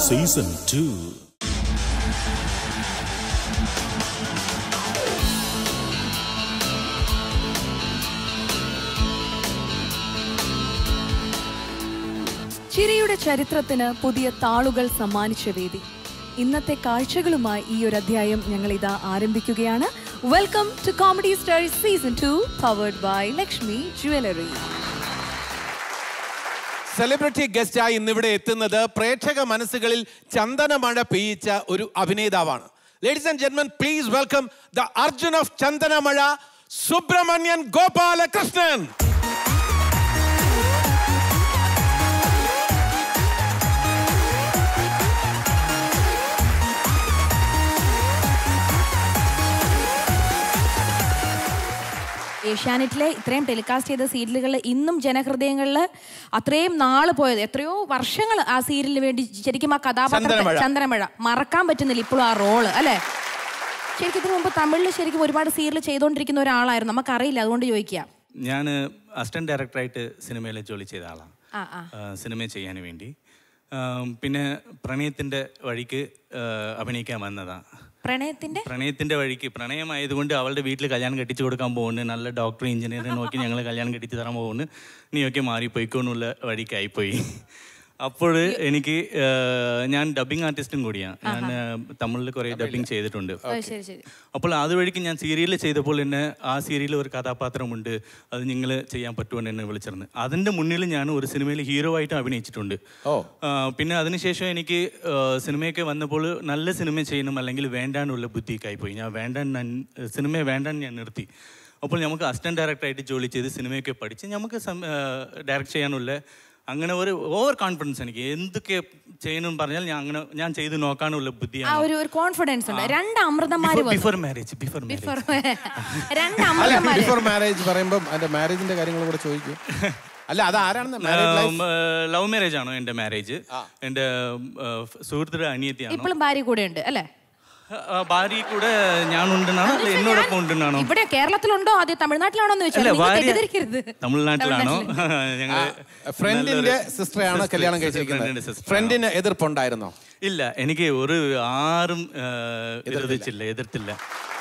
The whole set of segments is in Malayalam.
സീസൺ ടു ചിരിയുടെ ചരിത്രത്തിന് പുതിയ താളുകൾ സമ്മാനിച്ച വേദി ഇന്നത്തെ കാഴ്ചകളുമായി ഈ ഒരു അധ്യായം ഞങ്ങൾ ഇതാ ആരംഭിക്കുകയാണ് welcome to comedy star season two powered by Lakshmi jewellery celebrity ഗസ്റ്റായി ഇന്നിവിടെ എത്തുന്നത് പ്രേക്ഷക മനസ്സുകളിൽ ചന്ദനമഴ പെയ്യിച്ച ഒരു അഭിനേതാവാണ് ലേഡീസ് ആൻഡ് ജെന്മൻ please welcome the Arjun of Chandanamazha Subramanian Gopalakrishnan ഏഷ്യാനെറ്റിലെ ഇത്രയും ടെലികാസ്റ്റ് ചെയ്ത സീരിയലുകൾ ഇന്നും ജനഹൃദയങ്ങളിൽ അത്രയും നാള് പോയത് എത്രയോ വർഷങ്ങൾ ആ സീരിയലിന് വേണ്ടി ശരിക്കും ആ കഥാപാത്രം ചന്ദനമഴ. ചന്ദ്രമഴ മറക്കാൻ പറ്റുന്നില്ല ഇപ്പോഴും ആ റോള് അല്ലേ ശരിക്കും ഇതിനു മുമ്പ് തമിഴിൽ ശരിക്കും ഒരുപാട് സീരിയൽ ചെയ്തുകൊണ്ടിരിക്കുന്ന ഒരാളായിരുന്നു നമുക്കറിയില്ല അതുകൊണ്ട് ചോദിക്കുക ഞാൻ അസിസ്റ്റന്റ് ഡയറക്ടറായിട്ട് സിനിമയിൽ ജോലി ചെയ്ത ആളാണ് ആ ആ സിനിമ ചെയ്യാൻ വേണ്ടി ആം, പിന്നെ പ്രണയത്തിൻ്റെ വഴിക്ക് ആ, അഭിനയിക്കാൻ വന്നതാണ് പ്രണയത്തിന്റെ പ്രണയത്തിൻ്റെ വഴിക്ക് പ്രണയമായതുകൊണ്ട് അവളുടെ വീട്ടിൽ കല്യാണം കെട്ടിച്ചു കൊടുക്കാൻ പോകുന്നു നല്ല ഡോക്ടർ എഞ്ചിനീയറെ നോക്കി ഞങ്ങൾ കല്യാണം കെട്ടിച്ച് തരാൻ പോകുന്നു നീയൊക്കെ മാറിപ്പോയിക്കോന്നുള്ള വഴിക്കായിപ്പോയി അപ്പോൾ എനിക്ക് ആ, ഞാൻ ഡബിങ് ആർട്ടിസ്റ്റും കൂടിയാണ് ഞാൻ തമിഴിൽ കുറേ ഡബിങ് ചെയ്തിട്ടുണ്ട് ഓ, ശരി ശരി അപ്പോൾ അതുവഴിക്ക് ഞാൻ സീരിയൽ ചെയ്തപ്പോൾ എന്നെ ആ സീരിയലിൽ ഒരു കഥാപാത്രമുണ്ട് അത് നിങ്ങൾ ചെയ്യാൻ പറ്റുമെന്ന് എന്നെ വിളിച്ചിരുന്നു അതിൻ്റെ മുന്നിൽ ഞാൻ ഒരു സിനിമയിൽ ഹീറോ ആയിട്ട് അഭിനയിച്ചിട്ടുണ്ട് ഓ. ആ, പിന്നെ അതിനുശേഷം എനിക്ക് ആ, സിനിമയൊക്കെ വന്നപ്പോൾ നല്ല സിനിമ ചെയ്യണം അല്ലെങ്കിൽ വേണ്ടാനുള്ള ബുദ്ധിക്കായി പോയി ഞാൻ വേണ്ട സിനിമ വേണ്ടാൻ ഞാൻ നിർത്തി അപ്പോൾ നമുക്ക് അസിസ്റ്റന്റ് ഡയറക്ടറായിട്ട് ജോലി ചെയ്ത് സിനിമയൊക്കെ പഠിച്ച് നമുക്ക് ഡയറക്റ്റ് ചെയ്യാനുള്ള അങ്ങനെ ഒരു ഓവർ കോൺഫിഡൻസ് എനിക്ക് എന്തൊക്കെ ചെയ്യണം പറഞ്ഞാൽ ഞാൻ അങ്ങനെ ഞാൻ ചെയ്ത് നോക്കാനുള്ള ആ ബുദ്ധിയാണ് ഒരു ഒരു കോൺഫിഡൻസ് ഉണ്ട് രണ്ട് അമൃതന്മാര് വന്നു before marriage before marriage Before- രണ്ട് അല്ല അമൃതന്മാര് ബിഫോർ മാരേജ് പറയുമ്പോൾ അതിന്റെ മാരേജിന്റെ കാര്യങ്ങൾ കൂടെ ചോദിക്കും അല്ല അത് ആരാണെന്ന് married life? ലവ് മാരേജ് ആണോ എൻ്റെ മാരേജ് എൻ്റെ സുഹൃത്തുടെ അനിയത്തിയാണോ ഇപ്പോഴും ഭാര്യ കൂടെ ഉണ്ട് അല്ലേ ആ, ഭാര്യ കൂടെ ഞാനുണ്ടെന്നാണോ അല്ല എന്നോടൊപ്പം ഉണ്ടെന്നാണോ ഇവിടെ കേരളത്തിലുണ്ടോ ആദ്യം തമിഴ്നാട്ടിലാണോ എന്ന് അല്ല ചോദിച്ചാൽ നിങ്ങൾ ഭാര്യ തെറ്റിദ്ധരിക്കരുത് തമിഴ്നാട്ടിലാണോ ഞങ്ങള് ഫ്രണ്ടിന്റെ നല്ലൊരു സിസ്റ്ററെയാണ് sister- കല്യാണം sister- friend ന്റെ കഴിച്ചിരിക്കുന്നത് sister ഫ്രണ്ടിന് എതിർപ്പുണ്ടായിരുന്നോ ഇല്ല എനിക്ക് ഒരു ആരും ആ, വിരോധിച്ചില്ല എതിർത്തില്ല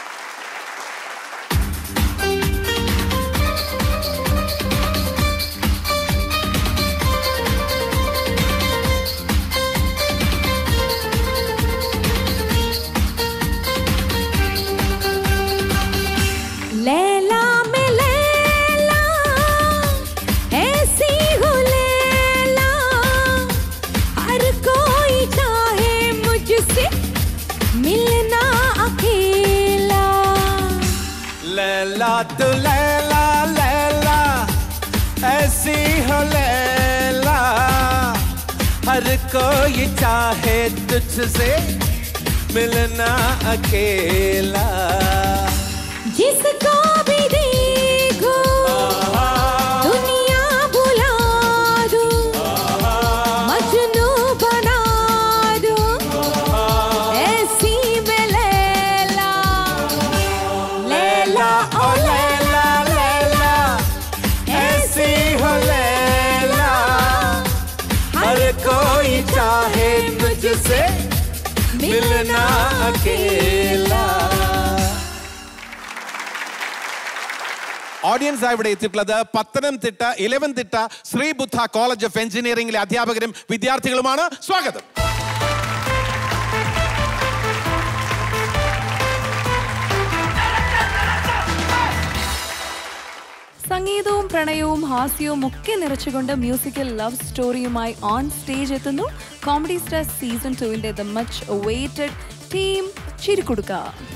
लैला में लैला ऐसी हो लैला हर कोई चाहे मुझसे मिलना अकेला लैला तो लैला लैला ऐसी हो लैला हर कोई चाहे तुझसे मिलना अकेला जिसको भी देखो दुनिया भुला दो मजनू बना दो ऐसी में लैला लैला ओ लैला लैला ऐसी हो लैला हर कोई चाहे तुझसे मिलना अकेला ഓഡിയൻസ് ഇവിടെ എത്തിയിട്ടുള്ളത് പത്തനംതിട്ട ഇലവൻതിട്ട ശ്രീബുദ്ധ കോളേജ് ഓഫ് എഞ്ചിനീയറിംഗിലെ അധ്യാപകരും വിദ്യാർത്ഥികളുമാണ് സ്വാഗതം സംഗീതവും പ്രണയവും ഹാസ്യവും ഒക്കെ നിറച്ചുകൊണ്ട് മ്യൂസിക്കൽ ലവ് സ്റ്റോറിയുമായി ഓൺ സ്റ്റേജ് എത്തുന്നു കോമഡി സ്റ്റാർ സീസൺ ടുവിന്റെ ദ മച്ച് വെയിറ്റഡ് ടീം ചിരിക്കൊടുക്ക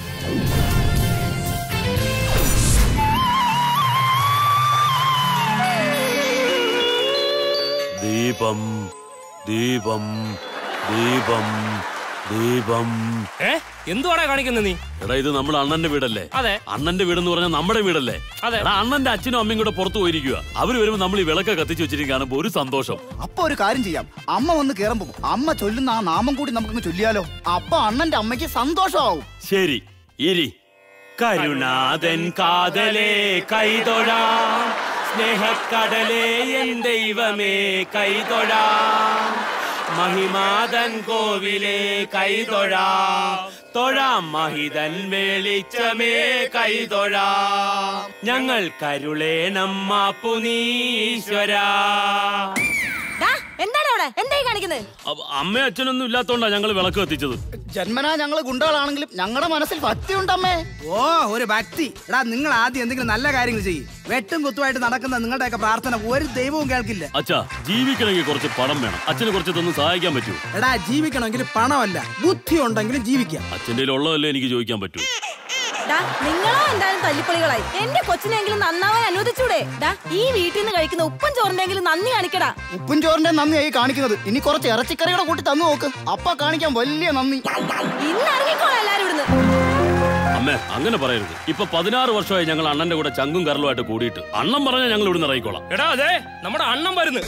ദീപം ദീപം ദീപം ദീപം ഏ എന്തുവാടാ കാണിക്കുന്നത് നീ എടാ ഇത് നമ്മുടെ അണ്ണന്റെ വീടല്ലേ അതെ. അണ്ണന്റെ വീടെന്ന് പറഞ്ഞാൽ നമ്മുടെ വീടല്ലേ അതെ. എടാ അണ്ണന്റെ അച്ഛനും അമ്മയും കൂടെ പുറത്തു പോയിരിക്കുക അവര് വരുമ്പോ നമ്മൾ ഈ വിളക്ക് കത്തിച്ചു വെച്ചിരിക്കും കാണുമ്പോ ഒരു സന്തോഷം അപ്പൊ ഒരു കാര്യം ചെയ്യാം അമ്മ വന്ന് കേറുമ്പോ അമ്മ ചൊല്ലുന്ന ആ നാമം കൂടി നമുക്കങ്ങ് ചൊല്ലിയാലോ അപ്പൊ അണ്ണന്റെ അമ്മയ്ക്ക് സന്തോഷമാവും ശരി ഇരി കരുണാതൻ കാതലേ കൈതൊഴാം സ്നേഹക്കടലേ എൻ ദൈവമേ കൈതൊഴാം മഹിമാതൻ കോവിലെ കൈതൊഴാ തൊഴാം മഹിതൻ വെളിച്ചമേ കൈതൊഴാ ഞങ്ങൾ കരുളേണം മാപ്പു നീശ്വരാ ദാ, എന്താണ് അവിടെ എന്തായി കാണിക്കുന്നത് അ- അമ്മയും അച്ഛനൊന്നും ഇല്ലാത്തോണ്ടാ ഞങ്ങൾ വിളക്ക് കത്തിച്ചത് ജന്മനാ ഞങ്ങള് ഗുണ്ടകളാണെങ്കിലും ഞങ്ങളുടെ മനസ്സിൽ ഭക്തിയുണ്ടമ്മേ ഓ ഒരു ഭക്തി എടാ നിങ്ങൾ ആദ്യം എന്തെങ്കിലും നല്ല കാര്യങ്ങൾ ചെയ്യും വെട്ടും കുത്തുമായിട്ട് നടക്കുന്ന നിങ്ങളുടെയൊക്കെ പ്രാർത്ഥന ഒരു ദൈവവും കേൾക്കില്ല അച്ഛാ ജീവിക്കണമെങ്കിൽ കുറച്ച് പണം വേണം അച്ഛന് കുറച്ച് തന്ന് സഹായിക്കാൻ പറ്റുമോ എടാ ജീവിക്കണമെങ്കിൽ പണമല്ല ബുദ്ധി ഉണ്ടെങ്കിലും ജീവിക്കാം അച്ഛൻ്റെ ഉള്ളതല്ലേ എനിക്ക് ചോദിക്കാൻ പറ്റൂ ദാ, നിങ്ങളോ എന്തായാലും തല്ലിപ്പൊളികളായി എന്റെ കൊച്ചിനെങ്കിലും നന്നാവാൻ അനുവദിച്ചൂടെ ദാ, ഈ വീട്ടിൽ നിന്ന് കഴിക്കുന്ന ഉപ്പും ചോറിന്റെങ്കിലും നന്ദി കാണിക്കടാ ഉപ്പും ചോറിന്റെ നന്ദിയായി കാണിക്കുന്നത് ഇനി കുറച്ച് ഇറച്ചിക്കറിയുടെ കൂട്ടി തന്നു നോക്ക് അപ്പ കാണിക്കാൻ വലിയ നന്ദി ഇന്ന് ഇറങ്ങിക്കോളാം എല്ലാരും ഇവിടുന്ന് അമ്മേ അങ്ങനെ പറയരുത് ഇപ്പൊ പതിനാറ് വർഷമായി ഞങ്ങൾ അണ്ണന്റെ കൂടെ ചങ്കും കരളുമായിട്ട് കൂടിയിട്ട് അണ്ണൻ പറഞ്ഞാൽ ഞങ്ങൾ ഇവിടുന്ന് ഇറങ്ങിക്കോളാം എടാ അതെ നമ്മുടെ അണ്ണൻ വരുന്നു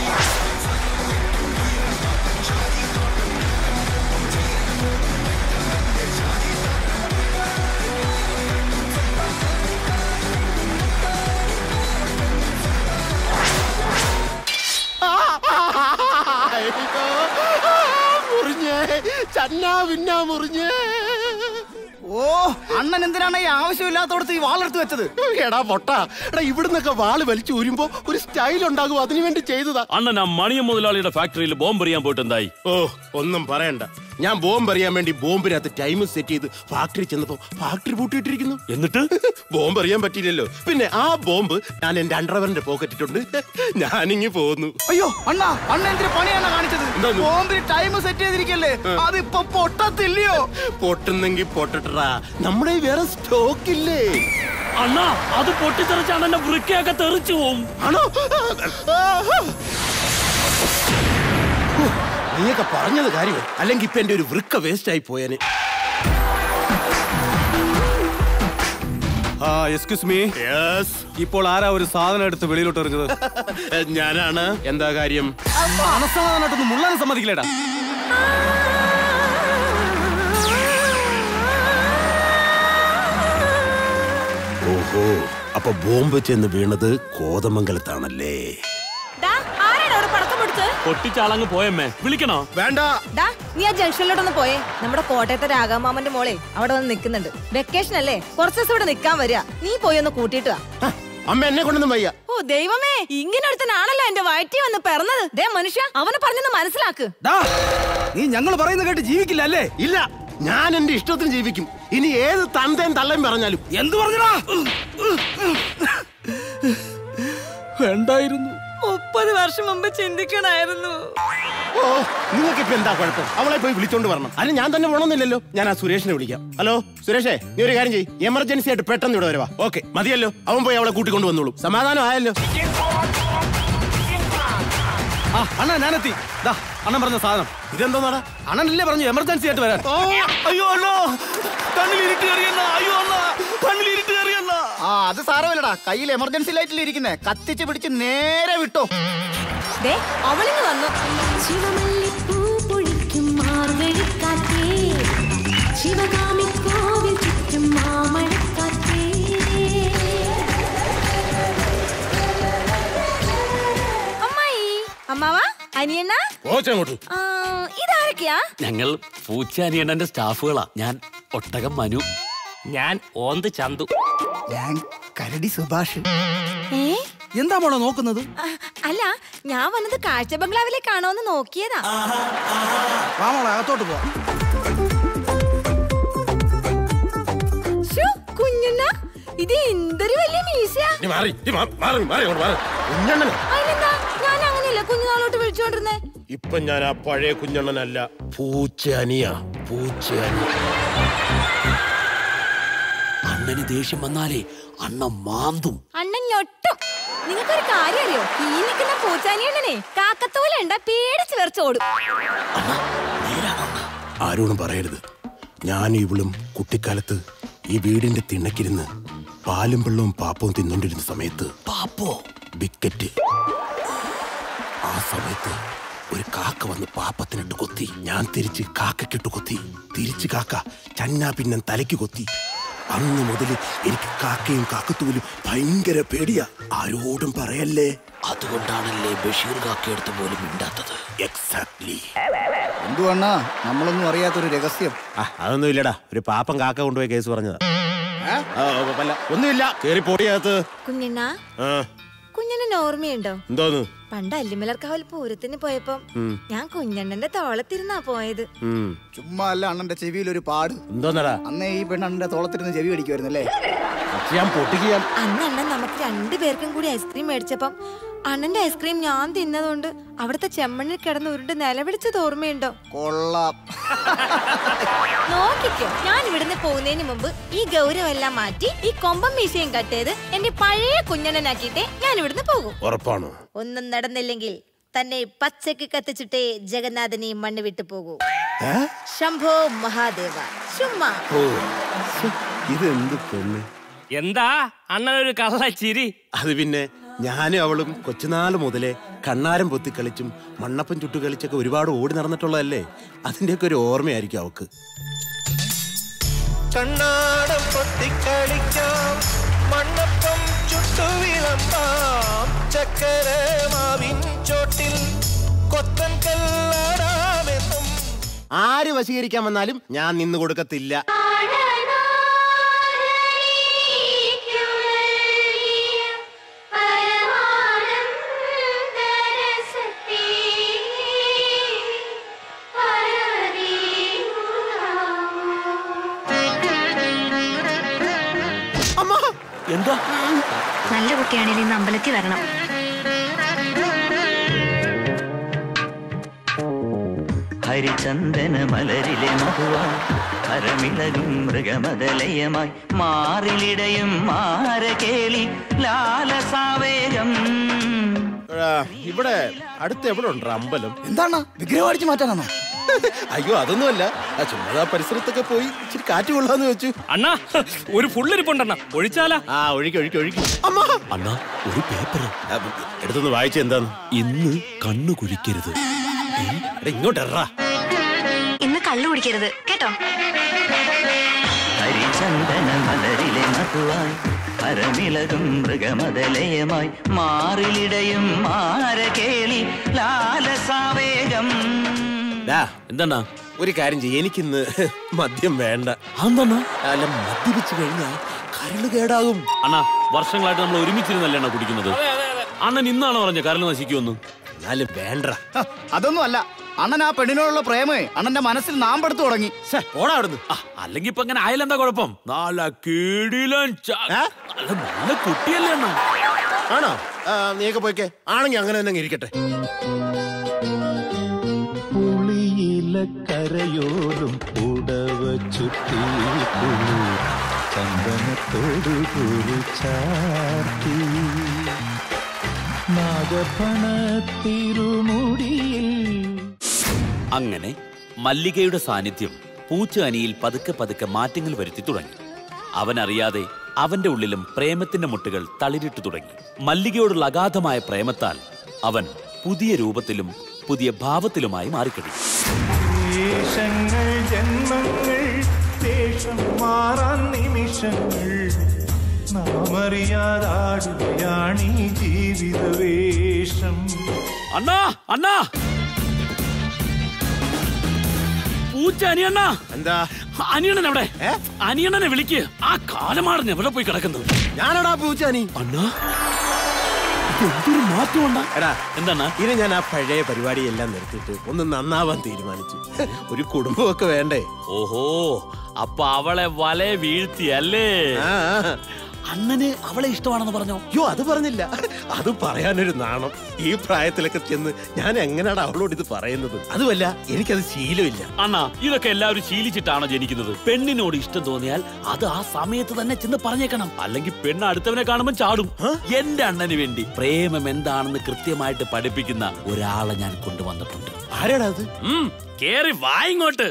മുറിഞ്ഞേ ചന്നാ പിന്നാ മുറിഞ്ഞേ ഓ അണ്ണൻ എന്തിനാണ് ഈ ആവശ്യമില്ലാത്തോടത്ത് ഈ വാളെടുത്ത് വെച്ചത് എടാ പൊട്ട എടാ ഇവിടുന്നൊക്കെ വാള് വലിച്ചു ഊരുമ്പോ ഒരു സ്റ്റൈൽ ഉണ്ടാകും അതിനു വേണ്ടി ചെയ്തതാ അണ്ണൻ ആ മണിയ മുതലാളിയുടെ ഫാക്ടറിയിൽ ബോംബ് എറിയാൻ പോയിട്ട് എന്തായി ഓ ഒന്നും പറയണ്ട ഞാൻ ബോംബ് എറിയാൻ വേണ്ടി ബോംബിനകത്ത് ടൈം സെറ്റ് ചെയ്ത് ഫാക്ടറി ചെന്നപ്പോ ഫാക്ടറി പൂട്ടിയിട്ടിരിക്കുന്നു എന്നിട്ട് ബോംബ് എറിയാൻ പറ്റിയില്ലല്ലോ പിന്നെ ആ ബോംബ് ഞാൻ എന്റെ അണ്ടർവെയറിന്റെ പോക്കറ്റിട്ടുണ്ട് ഞാനിങ്ങി പോന്നു അയ്യോ അണ്ണ അണ്ണ എന്തിനു പണിയാണ് കാണിച്ചത് എന്താന്ന്? ബോംബിന് ടൈം സെറ്റ് ചെയ്തിരിക്കല്ലേ അതിപ്പോ പൊട്ടത്തില്ലയോ പൊട്ടുന്നെങ്കി പൊട്ടട്ടറാ നമ്മുടെ കയ്യിൽ വേറെ സ്റ്റോക്ക് ഇല്ലേ അണ്ണാ അത് പൊട്ടിത്തെറിച്ച് അണ്ണന്റെ വൃക്കയൊക്കെ തെറിച്ചു പോവും ആണോ നീയൊക്കെ പറഞ്ഞത് കാര്യമോ അല്ലെങ്കിൽ ഇപ്പൊ എന്റെ ഒരു വൃക്ക വേസ്റ്റ് ആയി പോയേനെ ആ എക്സ്ക്യൂസ് മീ ഇപ്പോൾ ആരാ ഒരു സാധനം എടുത്ത് വെളിയിലോട്ട് എറിഞ്ഞത് ഞാനാണ് എന്താ കാര്യം മനസ്സമാധാനമായിട്ടൊന്നും മുള്ളാനും സമ്മതിക്കില്ലേടാ ഓഹോ അപ്പൊ ബോംബ് ചെന്ന് വീണത് കോതമംഗലത്താണല്ലേ ദാ, ആരാടാ അവിടെ പടക്കം പിടിച്ചത് പൊട്ടിച്ചാളങ്ങ് പോയമ്മേ വിളിക്കണോ വേണ്ട ദാ, നീ ആ ജംഗ്ഷനിലോട്ടൊന്ന് പോയേ നമ്മുടെ കോട്ടയത്തെ രാഘവമാമന്റെ മോളെ അവിടെ വന്ന് നിൽക്കുന്നുണ്ട് വെക്കേഷൻ അല്ലേ കുറച്ച് ദിവസം ഇവിടെ നിൽക്കാൻ വരിക നീ പോയി ഒന്ന് കൂട്ടിയിട്ട് വാ ഹ, അമ്മ എന്നെ കൊണ്ടൊന്നും വയ്യ ഓ ദൈവമേ ഇങ്ങനെ ഒരുത്തനാണല്ലോ എന്റെ വയറ്റി വന്ന് പിറന്നത് ദേ മനുഷ്യ അവനെ പറഞ്ഞൊന്ന് മനസ്സിലാക്ക് ഡാ നീ ഞങ്ങൾ പറയുന്ന കേട്ട് ജീവിക്കില്ല അല്ലേ ഇല്ല ഞാൻ എന്റെ ഇഷ്ടത്തിന് ജീവിക്കും ഇനി ഏത് തന്തയും തള്ളയും പറഞ്ഞാലും എന്ത് പറഞ്ഞടാ വേണ്ടായിരുന്നു മുപ്പത് വർഷം മുമ്പ് ചിന്തിക്കണായിരുന്നു ഓ നിങ്ങൾക്ക് ഇപ്പൊ എന്താ കുഴപ്പം അവളെ പോയി വിളിച്ചോണ്ട് വരണം അതിന് ഞാൻ തന്നെ പോണമെന്നില്ലല്ലോ ഞാൻ ആ സുരേഷിനെ വിളിക്കാം ഹലോ സുരേഷേ നീ ഒരു കാര്യം ചെയ്യ് എമർജൻസി ആയിട്ട് പെട്ടെന്ന് ഇവിടെ വരുവാ ഓക്കെ മതിയല്ലോ അവൻ പോയി അവളെ കൂട്ടിക്കൊണ്ട് വന്നോളൂ സമാധാനം ആയല്ലോ ആ അണ്ണാ ഞാനെത്തി ദാ അണ്ണൻ പറഞ്ഞ സാധനം ഇതെന്തോന്നാടാ അണ്ണനല്ലേ പറഞ്ഞു എമർജൻസി ആയിട്ട് വരാൻ അയ്യോ അണ്ണാ കണ്ണിൽ ഇരുട്ട് കയറിയണ്ണ അയ്യോ അണ്ണാ കണ്ണിൽ ഇരുട്ട് കയറിയണ്ണ ആ അത് സാരമില്ലടാ കയ്യിൽ എമർജൻസി ലൈറ്റിൽ ഇരിക്കുന്നേ കത്തിച്ച് പിടിച്ച് നേരെ വിട്ടോ ദേ അവളിങ്ങ് വന്നു ശിവമല്ലിപ്പൂ പൊഴിക്കും മാർഗഴിക്കാറ്റേ ശിവകാമി കോവിൽ ചുറ്റും മാമഴക്കാറ്റേ അമ്മായി അമ്മാവ അനിയണ്ണ ഓച്ചങ്ങോട്ട് ആ, ഇതാരൊക്കെയാ ഞങ്ങൾ പൂച്ചാനിയണ്ണന്റെ സ്റ്റാഫുകളാ ഞാൻ ഒട്ടകം മനു ഞാൻ ഓന്ത് ചന്തു ഞാൻ കരടി സുഭാഷ് ഏ എന്താ മോളെ നോക്കുന്നത് ആ, അല്ല ഞാൻ വന്നത് കാഴ്ച ബംഗ്ലാവിലേക്കാണോ എന്ന് നോക്കിയതാ വാ മോളെ അകത്തോട്ട് പോ ശ്ശോ, കുഞ്ഞണ്ണ ഇത് എന്തൊരു വലിയ മീശയാ നീ മാറി നീ മാ- മാറി മാറി അങ്ങോട്ട് മാറി കുഞ്ഞണ്ണനെ അതിനെന്താ ഞാൻ അങ്ങനെയല്ല കുഞ്ഞുനാളോട്ട് വിളിച്ചോണ്ടിരുന്നേ ഇപ്പൊ ഞാൻ ആ പഴയ കുഞ്ഞണ്ണനല്ല പൂച്ചാനിയാ പൂച്ചാനി അണ്ണന് ദേഷ്യം വന്നാലേ അണ്ണൻ മാന്തും അണ്ണൻ ഞൊട്ടും നിങ്ങൾക്കൊരു കാര്യം അറിയോ ഈ നിൽക്കുന്ന പൂച്ചാനിയണ്ണനെ കാക്കത്തോലുണ്ട പേടിച്ച് വിറച്ചോടും ആരോടും പറയരുത് ഞാൻ ഇവളും കുട്ടിക്കാലത്ത് ഈ വീടിന്റെ തിണ്ണക്കിരുന്ന് പാലും വെള്ളവും പാപ്പവും തിന്നോണ്ടിരുന്ന സമയത്ത് പാപ്പോ ബിക്കറ്റ് ആ സമയത്ത് ഒരു കാക്ക വന്ന് പാപ്പത്തിനിട്ട് കൊത്തി ഞാൻ തിരിച്ച് കാക്കക്കിട്ട് കൊത്തി തിരിച്ച് കാക്ക ചന്നാ പിന്നെ തലയ്ക്ക് കൊത്തി അന്ന് മുതൽ എനിക്ക് കാക്കയും കാക്കത്തൂലും ഭയങ്കര പേടിയാ ആരോടും പറയല്ലേ അതുകൊണ്ടാണല്ലേ ബഷീർ കാക്കയെടുത്ത് പോലും മിണ്ടാത്തത് എക്സാക്ട്ലി എന്തുവണ്ണാ നമ്മളൊന്നും അറിയാത്തൊരു രഹസ്യം അതൊന്നും ഇല്ലടാ ഒരു പാപ്പം കാക്ക കൊണ്ടുപോയി കേസ് പറഞ്ഞതാ ആ, ആ, അല്ല ഒന്നുമില്ല കേറി പൊടിയകത്ത് കുഞ്ഞണ്ണ ആ കുഞ്ഞണ്ണൻ ഓർമ്മയുണ്ടോ എന്തോന്ന് പണ്ട് അല്ലിമലർക്കാവൽ പൂരത്തിന് പോയപ്പം ഉം. ഞാൻ കുഞ്ഞണ്ണന്റെ തോളത്തിരുന്നാ പോയത് ഉം. ചുമ്മാ അല്ല അണ്ണന്റെ ചെവിയിൽ ഒരു പാട് എന്തോന്നടാ അന്നേ ഈ പെണ്ണ് അണ്ണന്റെ തോളത്തിരുന്ന് ചെവി കടിക്കുമായിരുന്നല്ലേ ഞാൻ പൊട്ടിക്കാൻ അന്ന് അണ്ണൻ നമുക്ക് രണ്ടുപേർക്കും കൂടി ഐസ്ക്രീം മേടിച്ചപ്പം അണ്ണന്റെ ഐസ്ക്രീം ഞാൻ തിന്നതുകൊണ്ട് അവിടുത്തെ ചെമ്മണ്ണിൽ കിടന്ന് ഉരുണ്ട് നിലവിളിച്ചത് ഓർമ്മയുണ്ടോ കൊള്ളാം നോക്കിക്കോ ഞാൻ ഇവിടുന്ന് പോകുന്നതിന് മുമ്പ് ഈ ഗൗരവെല്ലാം മാറ്റി ഈ കൊമ്പം മീശയും കട്ട് ചെയ്ത് എന്റെ പഴയ കുഞ്ഞണ്ണനാക്കിയിട്ടേ ഞാൻ ഇവിടുന്ന് പോകും ഉറപ്പാണോ ഒന്നും നടന്നില്ലെങ്കിൽ തന്നെ പച്ചക്ക് കത്തിച്ചിട്ടേ ജഗന്നാഥനെ ഈ മണ്ണ് വിട്ടു പോകൂ ശംഭോ മഹാദേവ ചുമ്മാ ഓ ഇതെന്ത് പെണ്ണ് എന്താ അണ്ണനൊരു കള്ള ചിരി അത് പിന്നെ ഞാനും അവളും കൊച്ചുനാൾ മുതലേ കണ്ണാരം പൊത്തി കളിച്ചും മണ്ണപ്പം ചുട്ടു കളിച്ചൊക്കെ ഒരുപാട് ഓടി നടന്നിട്ടുള്ളതല്ലേ അതിന്റെയൊക്കെ ഒരു ഓർമ്മയായിരിക്കും അവക്ക് കണ്ണാടം പൊത്തിക്കളിക്കാം മണ്ണപ്പം ചുട്ടു വിളമ്പാം ചക്കര മാവിൻ ചോട്ടിൽ കൊത്തൻ കല്ലാടാമെന്നും ആര് വശീകരിക്കാൻ വന്നാലും ഞാൻ നിന്ന് കൊടുക്കത്തില്ല എന്താ നല്ല കുട്ടിയാണെങ്കിൽ ഇന്ന് അമ്പലത്തിൽ വരണം ഹരിചന്ദന മലരിലെ മധുവായി ഹരമിളകും മൃഗമതലയമായി മാറിലിടയും മാരകേളി ലാലസാവേഗം എടാ, ഇവിടെ അടുത്ത് എവിടെ ഉണ്ട് അമ്പലം എന്താണ് വിഗ്രഹം അടിച്ചു മാറ്റാനാണോ അയ്യോ അതൊന്നുമല്ല ആ ചുമ്മാ ആ പരിസരത്തൊക്കെ പോയി ഇച്ചിരി കാറ്റ് കൊള്ളാന്ന് വെച്ചു അണ്ണാ ഒരു ഫുള്ളിരിപ്പുണ്ടെണ്ണ ഒഴിച്ചാലാ ആ ഒഴിക്ക് ഒഴിക്ക് ഒഴിക്ക് അണ്ണാ ഒരു പേപ്പർ എടുത്തൊന്ന് വായിച്ച എന്താന്ന് ഇന്ന് കണ്ണു കുഴിക്കരുത് ഇങ്ങോട്ട് എറാ ഇന്ന് കള്ളു കുടിക്കരുത് കേട്ടോ ഹരിചന്ദന മലരിലെ മധുവായി ഹരമിളകും മൃഗമതലയമായി മാറിലിടയും മാരകേളി ലാലസാവേഗം എന്താ ഒരു കാര്യം ചെയ്യ എനിക്കിന്ന് മദ്യം വേണ്ട അതെന്താ അല്ല മദ്യപിച്ചു കഴിഞ്ഞാൽ കരള് കേടാകും അണ്ണാ വർഷങ്ങളായിട്ട് നമ്മൾ ഒരുമിച്ചിരുന്നല്ലേ അണ്ണാ കുടിക്കുന്നത് അണ്ണൻ ഇന്നാണ് പറഞ്ഞ കരൾ നശിക്കുമെന്ന് എന്നാലും വേണ്ട ഹ, അതൊന്നും അല്ല അണ്ണൻ ആ പെണ്ണിനോടുള്ള പ്രേമേ അണ്ണന്റെ മനസ്സിൽ നാമ്പെടുത്തു തുടങ്ങി പോടാ അവിടുന്ന് അല്ലെങ്കിൽ ഇപ്പൊ അങ്ങനെ ആയാലെന്താ കുഴപ്പം നല്ല കീടിലൻ ച- നല്ല നല്ല കുട്ടിയല്ലേ അണ്ണാ ആണോ ആ, നീയൊക്കെ പോയിക്കേ ആണെങ്കി അങ്ങനെ തന്നെ അങ്ങ് ഇരിക്കട്ടെ കരയോറും പുടവ ചുറ്റി ചന്ദനത്തോടു കൂടി ചാർത്തി നാഗഫണ തിരുമുടിയിൽ അങ്ങനെ മല്ലികയുടെ സാന്നിധ്യം പൂച്ചാനിയിൽ പതുക്കെ പതുക്കെ മാറ്റങ്ങൾ വരുത്തി തുടങ്ങി അവനറിയാതെ അവന്റെ ഉള്ളിലും പ്രേമത്തിന്റെ മുട്ടുകൾ തളിരിട്ടു തുടങ്ങി മല്ലികയോടുള്ള അഗാധമായ പ്രേമത്താൽ അവൻ പുതിയ രൂപത്തിലും പുതിയ ഭാവത്തിലുമായി മാറിക്കഴിഞ്ഞു ദേശങ്ങൾ ജന്മങ്ങൾ ദേശം മാറാൻ നിമിഷങ്ങൾ നാം അറിയാതാടുകയാണീ ജീവിത വേഷം അണ്ണാ അണ്ണാ പൂച്ച അനിയണ്ണ എന്താ അനിയണ്ണൻ എവിടെ അനിയണ്ണനെ വിളിക്ക് ആ കാലമാടൻ എവിടെ പോയി കിടക്കുന്നത് ഞാനടാ പൂച്ചാനി അണ്ണാ എന്തൊരു മാറ്റം എടാ എന്താണ് ഇനി ഞാൻ ആ പഴയ പരിപാടിയെല്ലാം നിർത്തിയിട്ട് ഒന്ന് നന്നാവാൻ തീരുമാനിച്ചു ഒരു കുടുംബമൊക്കെ വേണ്ടേ ഓഹോ അപ്പൊ അവളെ വല വീഴ്ത്തി അല്ലേ അണ്ണന് അവളെ ഇഷ്ടമാണെന്ന് പറഞ്ഞോ അയ്യോ അത് പറഞ്ഞില്ല അത് പറയാനൊരു നാണം ഈ പ്രായത്തിലൊക്കെ ചെന്ന് ഞാൻ എങ്ങനെയാണ് അവളോട് ഇത് പറയുന്നത് അതുമല്ല എനിക്കത് ശീലമില്ല അണ്ണാ ഇതൊക്കെ എല്ലാവരും ശീലിച്ചിട്ടാണോ ജനിക്കുന്നത് പെണ്ണിനോട് ഇഷ്ടം തോന്നിയാൽ അത് ആ സമയത്ത് തന്നെ ചെന്ന് പറഞ്ഞേക്കണം അല്ലെങ്കിൽ പെണ്ണ് അടുത്തവനെ കാണുമ്പോൾ ചാടും എന്റെ അണ്ണന് വേണ്ടി പ്രേമം എന്താണെന്ന് കൃത്യമായിട്ട് പഠിപ്പിക്കുന്ന ഒരാളെ ഞാൻ കൊണ്ടുവന്നിട്ടുണ്ട് ആരാടാ അത് ഉം, കേറി വാ ഇങ്ങോട്ട്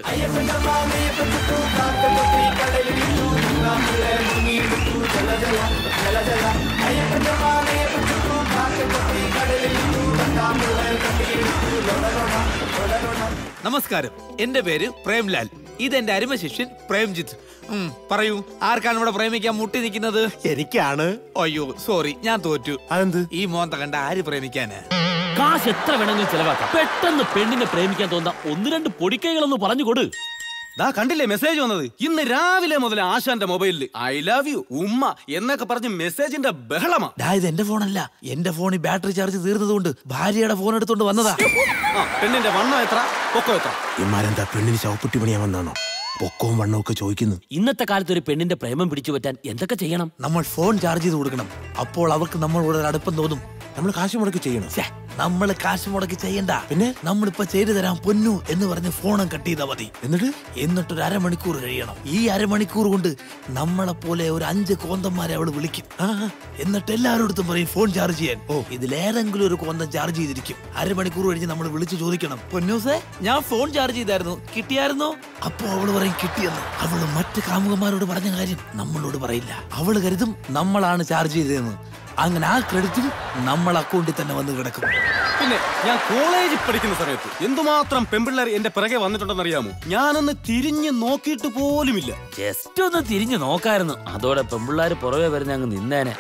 നമസ്കാരം എന്റെ പേര് പ്രേംലാൽ ഇതെന്റെ അരുമ ശിഷ്യൻ പ്രേംജിത്ത് ഉം, പറയൂ ആർക്കാണ് ഇവിടെ പ്രേമിക്കാൻ മുട്ടി നിൽക്കുന്നത് എനിക്കാണ് അയ്യോ സോറി ഞാൻ തോറ്റു അതെന്ത് ഈ മോന്ത കണ്ട ആര് പ്രേമിക്കാന് കാശ് എത്ര വേണമെങ്കിലും ചെലവാക്കാം പെട്ടെന്ന് പെണ്ണിനെ പ്രേമിക്കാൻ തോന്നുന്ന ഒന്ന് രണ്ട് പൊടിക്കൈകളൊന്ന് പറഞ്ഞു കൊടു ദാ കണ്ടില്ലേ മെസ്സേജ് വന്നത് ഇന്ന് രാവിലെ മുതൽ ആശാന്റെ മൊബൈലിൽ ഐ ലവ് യു ഉമ്മ എന്നൊക്കെ പറഞ്ഞ് മെസ്സേജിന്റെ ബഹളമാ ഡാ ഇത് എന്റെ ഫോണല്ല എന്റെ ഫോണിൽ ബാറ്ററി ചാർജ് തീർന്നതുകൊണ്ട് ഭാര്യയുടെ ഫോൺ എടുത്തോണ്ട് വന്നതാ ആ പെണ്ണിന്റെ വണ്ണം എത്ര പൊക്കം എത്ര ഇമാരെന്താ പെണ്ണിന് ശവപ്പെട്ടി പണിയാൻ വന്നാണോ പൊക്കവും വണ്ണവും ഒക്കെ ചോദിക്കുന്നു ഇന്നത്തെ കാലത്ത് ഒരു പെണ്ണിന്റെ പ്രേമം പിടിച്ചു പറ്റാൻ എന്തൊക്കെ ചെയ്യണം നമ്മൾ ഫോൺ ചാർജ് ചെയ്ത് കൊടുക്കണം അപ്പോൾ അവർക്ക് നമ്മളോട് ഒരു അടുപ്പം തോന്നും നമ്മൾ കാശ് മുടക്കി ചെയ്യണം നമ്മൾ കാശ് മുടക്കി ചെയ്യണ്ട പിന്നെ നമ്മളിപ്പോ ചെയ്തു തരാൻ പൊന്നു എന്ന് പറഞ്ഞ് ഫോണും കട്ട് ചെയ്താൽ മതി എന്നിട്ട് എന്നിട്ട് ഒരു അരമണിക്കൂർ കഴിയണം ഈ അരമണിക്കൂർ കൊണ്ട് നമ്മളെ പോലെ ഒരു അഞ്ച് കോന്തന്മാരെ അവള് വിളിക്കും ആ, ആ. എന്നിട്ട് എല്ലാവരോടത്തും പറയും ഫോൺ ചാർജ് ചെയ്യാൻ ഓ ഇതിലേതെങ്കിലും ഒരു കോന്തം ചാർജ് ചെയ്തിരിക്കും അരമണിക്കൂർ കഴിഞ്ഞ് നമ്മൾ വിളിച്ചു ചോദിക്കണം പൊന്നൂസേ ഞാൻ ഫോൺ ചാർജ് ചെയ്തായിരുന്നു കിട്ടിയായിരുന്നോ അപ്പൊ അവള് പറയും കിട്ടിയെന്ന് അവള് മറ്റ് കാമുകന്മാരോട് പറഞ്ഞ കാര്യം നമ്മളോട് പറയില്ല അവള് കരുതും നമ്മളാണ് ചാർജ് ചെയ്തതെന്ന് അങ്ങനെ ആ ക്രെഡിറ്റും നമ്മൾ അക്കൗണ്ടിൽ തന്നെ വന്ന് കിടക്കും പിന്നെ ഞാൻ കോളേജിൽ പഠിക്കുന്ന സമയത്ത് എന്തുമാത്രം പെമ്പിള്ളേർ എന്റെ പിറകെ വന്നിട്ടുണ്ടെന്ന് അറിയാമോ ഞാനൊന്ന് തിരിഞ്ഞു നോക്കിയിട്ട് പോലുമില്ല ജസ്റ്റ് ഒന്ന് തിരിഞ്ഞു നോക്കായിരുന്നു അതോടെ പെമ്പിള്ളാര് പുറകെ വരുന്ന അങ്ങ് നിന്നേനെ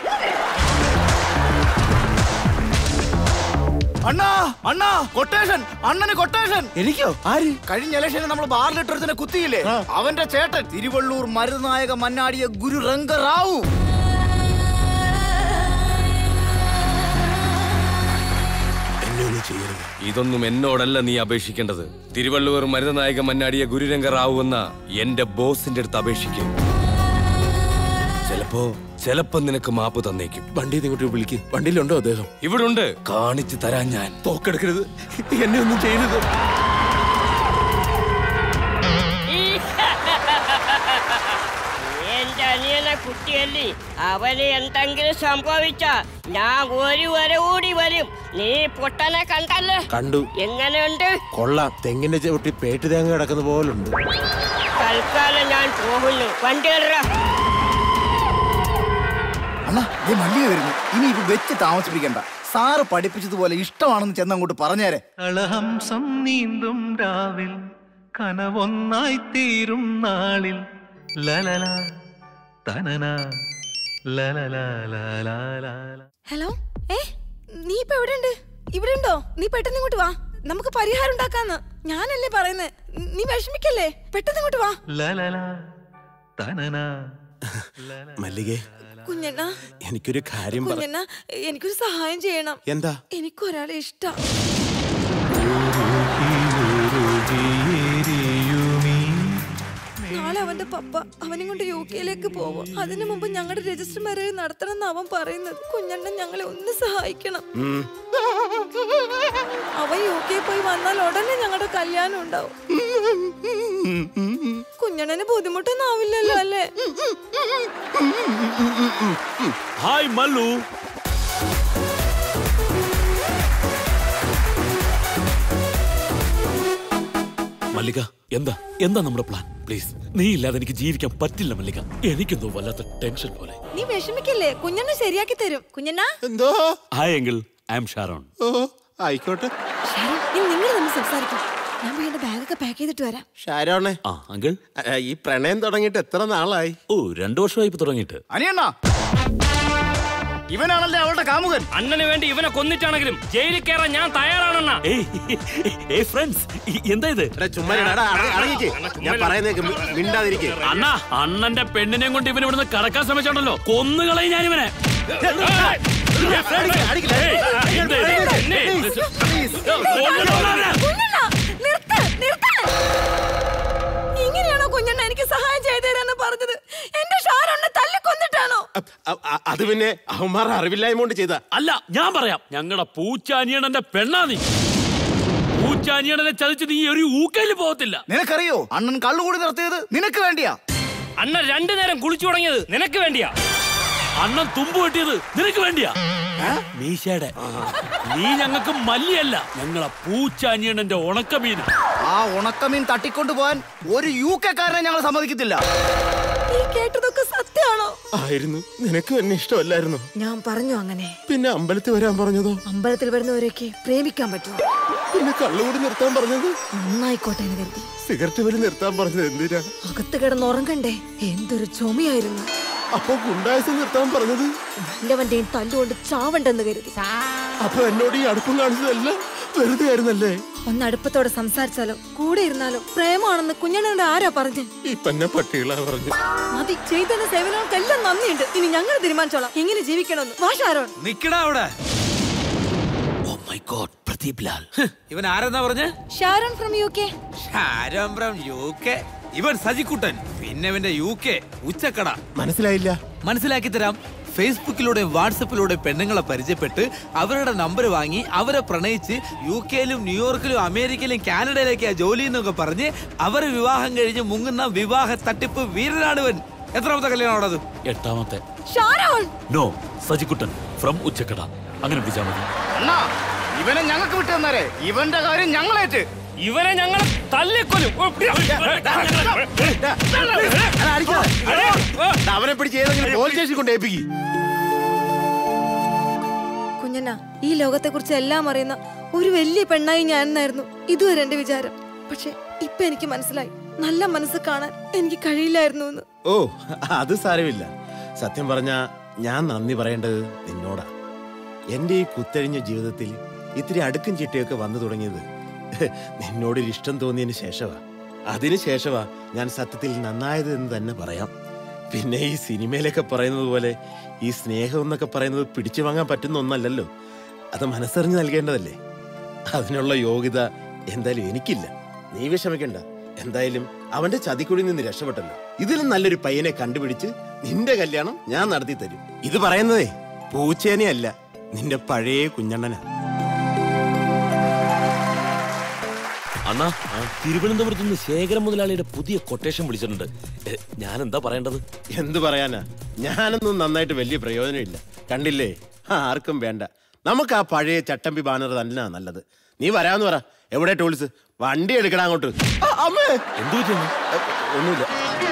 അണ്ണാ അണ്ണാ കൊട്ടേഷൻ അണ്ണന് കൊട്ടേഷൻ എനിക്കോ ആര് കഴിഞ്ഞ ഇലക്ഷന് നമ്മൾ ബാറിലിട്ടൊരുത്തിനെ കുത്തിയില്ലേ അവന്റെ ചേട്ടൻ തിരുവള്ളൂർ മരുനായക മന്നാടിയ ഗുരു രംഗറാവു എന്നെ ഒന്നും ചെയ്യരുത് ഇതൊന്നും എന്നോടല്ല നീ അപേക്ഷിക്കേണ്ടത് തിരുവള്ളുവർ മരുതനായക മന്നാടിയ ഗുരുരംഗ റാവു എന്ന എന്റെ ബോസിന്റെ അടുത്ത് അപേക്ഷിക്കും ചിലപ്പോ ചിലപ്പോ നിനക്ക് മാപ്പ് തന്നേക്കും വണ്ടി ഇങ്ങോട്ട് വിളിക്ക് വണ്ടിയിലുണ്ടോ അദ്ദേഹം ഇവിടെ ഉണ്ട് കാണിച്ചു തരാൻ ഞാൻ തോക്കെടുക്കരുത് എന്നെ ഒന്നും ചെയ്യരുത് എന്റെ അനിയനെ കുട്ടിയല്ലേ അവന് എന്തെങ്കിലും സംഭവിച്ച ഞാൻ ഒരു വരെ കൂടി വരും നീ പൊട്ടനെ കണ്ടല്ലേ കണ്ടു എങ്ങനെയുണ്ട് കൊള്ളാം തെങ്ങിന്റെ ചവിട്ടി പേട്ട് തേങ്ങ കിടക്കുന്ന പോലുണ്ട് തൽക്കാലം ഞാൻ പോകുന്നു വണ്ടി ഇടറാ. അണ്ണാ ദേ മല്ലിക വരുന്നു ഇനി ഇത് വെച്ച് താമസിപ്പിക്കണ്ട സാറ് പഠിപ്പിച്ചതുപോലെ ഇഷ്ടമാണെന്ന് ചെന്നങ്ങോട്ട് പറഞ്ഞേരെ കളഹംസം നീന്തും രാവിൽ കനവൊന്നായി തീരും നാളിൽ ലലല തനന ലലല ഹലോ ഏ നീ ഇപ്പൊ എവിടെ ഉണ്ട് ഇവിടെ ഉണ്ടോ നീ പെട്ടെന്ന് ഇങ്ങോട്ട് വാ നമുക്ക് പരിഹാരം ഉണ്ടാക്കാന്ന് ഞാനല്ലേ പറയുന്നത് നീ വിഷമിക്കല്ലേ പെട്ടെന്ന് ഇങ്ങോട്ട് വാ ലലല തനന മല്ലികേ കുഞ്ഞണ്ണ എനിക്കൊരു കാര്യം പറ കുഞ്ഞണ്ണ എനിക്കൊരു സഹായം ചെയ്യണം എന്താ എനിക്കൊരാളെ ഇഷ്ടം നാളെ അവന്റെ പപ്പ അവനെ കൊണ്ട് യു കെയിലേക്ക് പോകും അതിനു മുമ്പ് ഞങ്ങളുടെ രജിസ്റ്റർ മാരേജ് നടത്തണം എന്ന് അവൻ പറയുന്നത് കുഞ്ഞണ്ണൻ ഞങ്ങളെ ഒന്ന് സഹായിക്കണം ഉം. അവൻ യു കെ പോയി വന്നാൽ ഉടനെ ഞങ്ങളുടെ കല്യാണം ഉണ്ടാവും കുഞ്ഞണ്ണന് ബുദ്ധിമുട്ടൊന്നും ആവില്ലല്ലോ അല്ലേ ഹായ് മല്ലു മല്ലിക എന്താ എന്താ നമ്മുടെ പ്ലാൻ പ്ലീസ് നീ ഇല്ലാതെ എനിക്ക് ജീവിക്കാൻ പറ്റില്ല മല്ലിക എനിക്കെന്തോ വല്ലാത്ത ടെൻഷൻ പോലെ നീ വിഷമിക്കല്ലേ കുഞ്ഞണ്ണ ശരിയാക്കി തരും കുഞ്ഞണ്ണ എന്തോ ഹായ് എങ്കിൽ ഐ എം ഷാരോൺ ഓ ആയിക്കോട്ടെ നീ നിങ്ങൾ തമ്മിൽ സംസാരിക്കും ഞാൻ പോയി എന്റെ ബാഗൊക്കെ പാക്ക് ചെയ്തിട്ട് വരാം ഷാരോണേ ആ അങ്കിൾ ഈ പ്രണയം തുടങ്ങിയിട്ട് എത്ര നാളായി ഓ രണ്ടു വർഷമായി ഇപ്പൊ തുടങ്ങിയിട്ട് അനിയണ്ണ ഇവനാണല്ലേ അവളുടെ കാമുകൻ അണ്ണന് വേണ്ടി ഇവനെ കൊന്നിട്ടാണെങ്കിലും ജയിലിൽ കയറാൻ ഞാൻ തയ്യാറാണെന്നാ ഏയ് ഫ്രണ്ട്സ് എന്താ ഇത് ചുമ്മാ ഇരിടാ, അട- അടങ്ങിക്ക്. ഞാൻ പറയുന്നേക്ക് മി- മിണ്ടാതിരിക്ക്. അണ്ണാ അണ്ണന്റെ പെണ്ണിനെയും കൊണ്ട് ഇവൻ ഇവിടുന്ന് കടക്കാൻ ശ്രമിച്ചോണ്ടല്ലോ കൊന്നുകളയും ഞാൻ ഇവനെ നിർത്ത്, നിർത്ത്. ഇങ്ങനെയാണോ കുഞ്ഞണ്ണ എനിക്ക് സഹായം ചെയ്തു തരാന്ന് പറഞ്ഞത് എന്റെ ഷാരോണ്ണെ തല്ലിക്കൊന്നിട്ടാണോ അ- അ- അത് പിന്നെ അവന്മാരുടെ അറിവില്ലായ്മ കൊണ്ട് ചെയ്ത അല്ല ഞാൻ പറയാം ഞങ്ങളുടെ പൂച്ചാനിയണന്റെ പെണ്ണാ നീ പൂച്ചാനിയണനെ ചതിച്ച് നീ ഒരു ഊക്കയിൽ പോകത്തില്ല നിനക്കറിയോ അണ്ണൻ കള്ളുകൂടി നിർത്തിയത് നിനക്ക് വേണ്ടിയാ അണ്ണൻ രണ്ടു നേരം കുളിച്ചു തുടങ്ങിയത് നിനക്ക് വേണ്ടിയാ അണ്ണൻ തുമ്പ് വെട്ടിയത് നിനക്ക് വേണ്ടിയാ മീശയുടെ നീ ഞങ്ങൾക്ക് മല്ലിയല്ല ഞങ്ങളെ പൂച്ചാനിയണന്റെ ഉണക്കമീൻ ആ ഉണക്കമീൻ തട്ടിക്കൊണ്ടു പോകാൻ ഒരു യു കെക്കാരനെ ഞങ്ങൾ സമ്മതിക്കത്തില്ല ഈ കേട്ടതൊക്കെ സത്യമാണോ ആയിരുന്നു നിനക്ക് എന്നെ ഇഷ്ടമല്ലായിരുന്നു ഞാൻ പറഞ്ഞു അങ്ങനെ പിന്നെ അമ്പലത്തിൽ വരാൻ പറഞ്ഞതോ അമ്പലത്തിൽ വരുന്നവരൊക്കെ പ്രേമിക്കാൻ പറ്റുമോ പിന്നെ കള്ളുകൂടി നിർത്താൻ പറഞ്ഞത് നന്നായിക്കോട്ടെ എന്ന് കരുതി സിഗരറ്റ് വലി നിർത്താൻ പറഞ്ഞത് എന്തിനാ അകത്ത് കിടന്നുറങ്ങണ്ടേ എന്തൊരു ചുമയായിരുന്നു അപ്പൊ ഗുണ്ടായസം നിർത്താൻ പറഞ്ഞത് വല്ലവന്റെയും തല്ലുകൊണ്ട് ചാവണ്ടെന്ന് കരുതി അപ്പൊ എന്നോട് ഈ അടുപ്പം കാണിച്ചതല്ല വെറുതെ ആയിരുന്നല്ലേ ഒന്ന് അടുപ്പത്തോടെ സംസാരിച്ചാലോ കൂടെ ഇരുന്നാലോ പ്രേമാണെന്ന് കുഞ്ഞണ്ണനോട് ആരാ പറഞ്ഞു ഈ പന്ന പട്ടികളാ പറഞ്ഞു മതി ചെയ്തതിന്റെ സേവനങ്ങൾക്കെല്ലാം നന്ദിയുണ്ട് ഇനി ഞങ്ങൾ തീരുമാനിച്ചോളാം എങ്ങനെ ജീവിക്കണമെന്ന് വാ ഷാരോൺ നിക്കടാ അവിടെ oh my god Pradeep Lal ഇവൻ ആരെന്നാ പറഞ്ഞ ഷാരോൺ ഫ്രം യു കെ ആരംഭം യു കെ ഇവൻ സജിക്കുട്ടൻ പിന്നെ ഇവന്റെ യു കെ ഉച്ചക്കട മനസ്സിലായില്ല മനസ്സിലാക്കി തരാം ഫേസ്ബുക്കിലൂടെ വാട്സപ്പിലൂടെ പെണ്ണുങ്ങളെ പരിചയപ്പെട്ട് അവരുടെ നമ്പർ വാങ്ങി അവരെ പ്രണയിച്ച് യു കെയിലും ന്യൂയോർക്കിലും അമേരിക്കയിലും കാനഡയിലേക്കാ ജോലി എന്നൊക്കെ പറഞ്ഞ് അവരെ വിവാഹം കഴിഞ്ഞ് മുങ്ങുന്ന വിവാഹ തട്ടിപ്പ് വീരനാണ് ഇവൻ എത്രാമത്തെ കല്യാണം അത് എട്ടാമത്തെ ഷാരോൺ നോ സജിക്കുട്ടൻ ഫ്രം ഉച്ചക്കട അങ്ങനെ വിളിച്ചാൽ മതി അണ്ണാ ഇവനെ ഞങ്ങൾക്ക് വിട്ടു തന്നേരെ ഇവന്റെ കാര്യം ഞങ്ങളേറ്റ് ഇവനെ ഞങ്ങൾ തല്ലിക്കൊല്ലും അവനെ പിടിച്ച് ഏതെങ്കിലും പോലീസ് സ്റ്റേഷൻ കൊണ്ട് ഏൽപ്പിക്കും കുഞ്ഞണ്ണ ഈ ലോകത്തെ കുറിച്ച് എല്ലാം അറിയുന്ന ഒരു വലിയ പെണ്ണായി ഞാൻ എന്നായിരുന്നു ഇതുവരെ എന്റെ വിചാരം പക്ഷെ ഇപ്പൊ എനിക്ക് മനസ്സിലായി നല്ല മനസ്സ് കാണാൻ എനിക്ക് കഴിയില്ലായിരുന്നു എന്ന് ഓ അത് സാരമില്ല സത്യം പറഞ്ഞ ഞാൻ നന്ദി പറയേണ്ടത് നിന്നോടാ എന്റെ ഈ കുത്തഴിഞ്ഞ ജീവിതത്തിൽ ഇത്തിരി അടുക്കും ചിട്ടയൊക്കെ വന്നു തുടങ്ങിയത് നിന്നോടൊരു ഇഷ്ടം തോന്നിയതിന് ശേഷമാ അതിന് ശേഷമാ ഞാൻ സത്യത്തിൽ നന്നായത് എന്ന് തന്നെ പറയാം പിന്നെ ഈ സിനിമയിലൊക്കെ പറയുന്നത് പോലെ ഈ സ്നേഹം എന്നൊക്കെ പറയുന്നത് പിടിച്ചു വാങ്ങാൻ പറ്റുന്ന ഒന്നല്ലല്ലോ അത് മനസ്സറിഞ്ഞ് നൽകേണ്ടതല്ലേ അതിനുള്ള യോഗ്യത എന്തായാലും എനിക്കില്ല നീ വിഷമിക്കണ്ട എന്തായാലും അവന്റെ ചതിക്കുഴി നിന്ന് രക്ഷപ്പെട്ടല്ലോ ഇതിലും നല്ലൊരു പയ്യനെ കണ്ടുപിടിച്ച് നിന്റെ കല്യാണം ഞാൻ നടത്തി തരും ഇത് പറയുന്നതേ പൂച്ചേനെയല്ല നിന്റെ പഴയ കുഞ്ഞണ്ണനാ അണ്ണാ തിരുവനന്തപുരത്ത് നിന്ന് ശേഖരൻ മുതലാളിയുടെ പുതിയ കൊട്ടേഷൻ വിളിച്ചിട്ടുണ്ട് എ, ഞാൻ എന്താ പറയേണ്ടത് എന്ത് പറയാനാ ഞാനൊന്നും നന്നായിട്ട് വലിയ പ്രയോജനമില്ല കണ്ടില്ലേ ആർക്കും വേണ്ട നമുക്ക് ആ പഴയ ചട്ടമ്പി ബാനർ തന്നെ നല്ലത് നീ വരാന്ന് പറ എവിടെ ടൂൾസ് വണ്ടി എടുക്കണം അങ്ങോട്ട് ആ, അമ്മേ എന്തു പറ്റുന്നു ഒന്നുമില്ല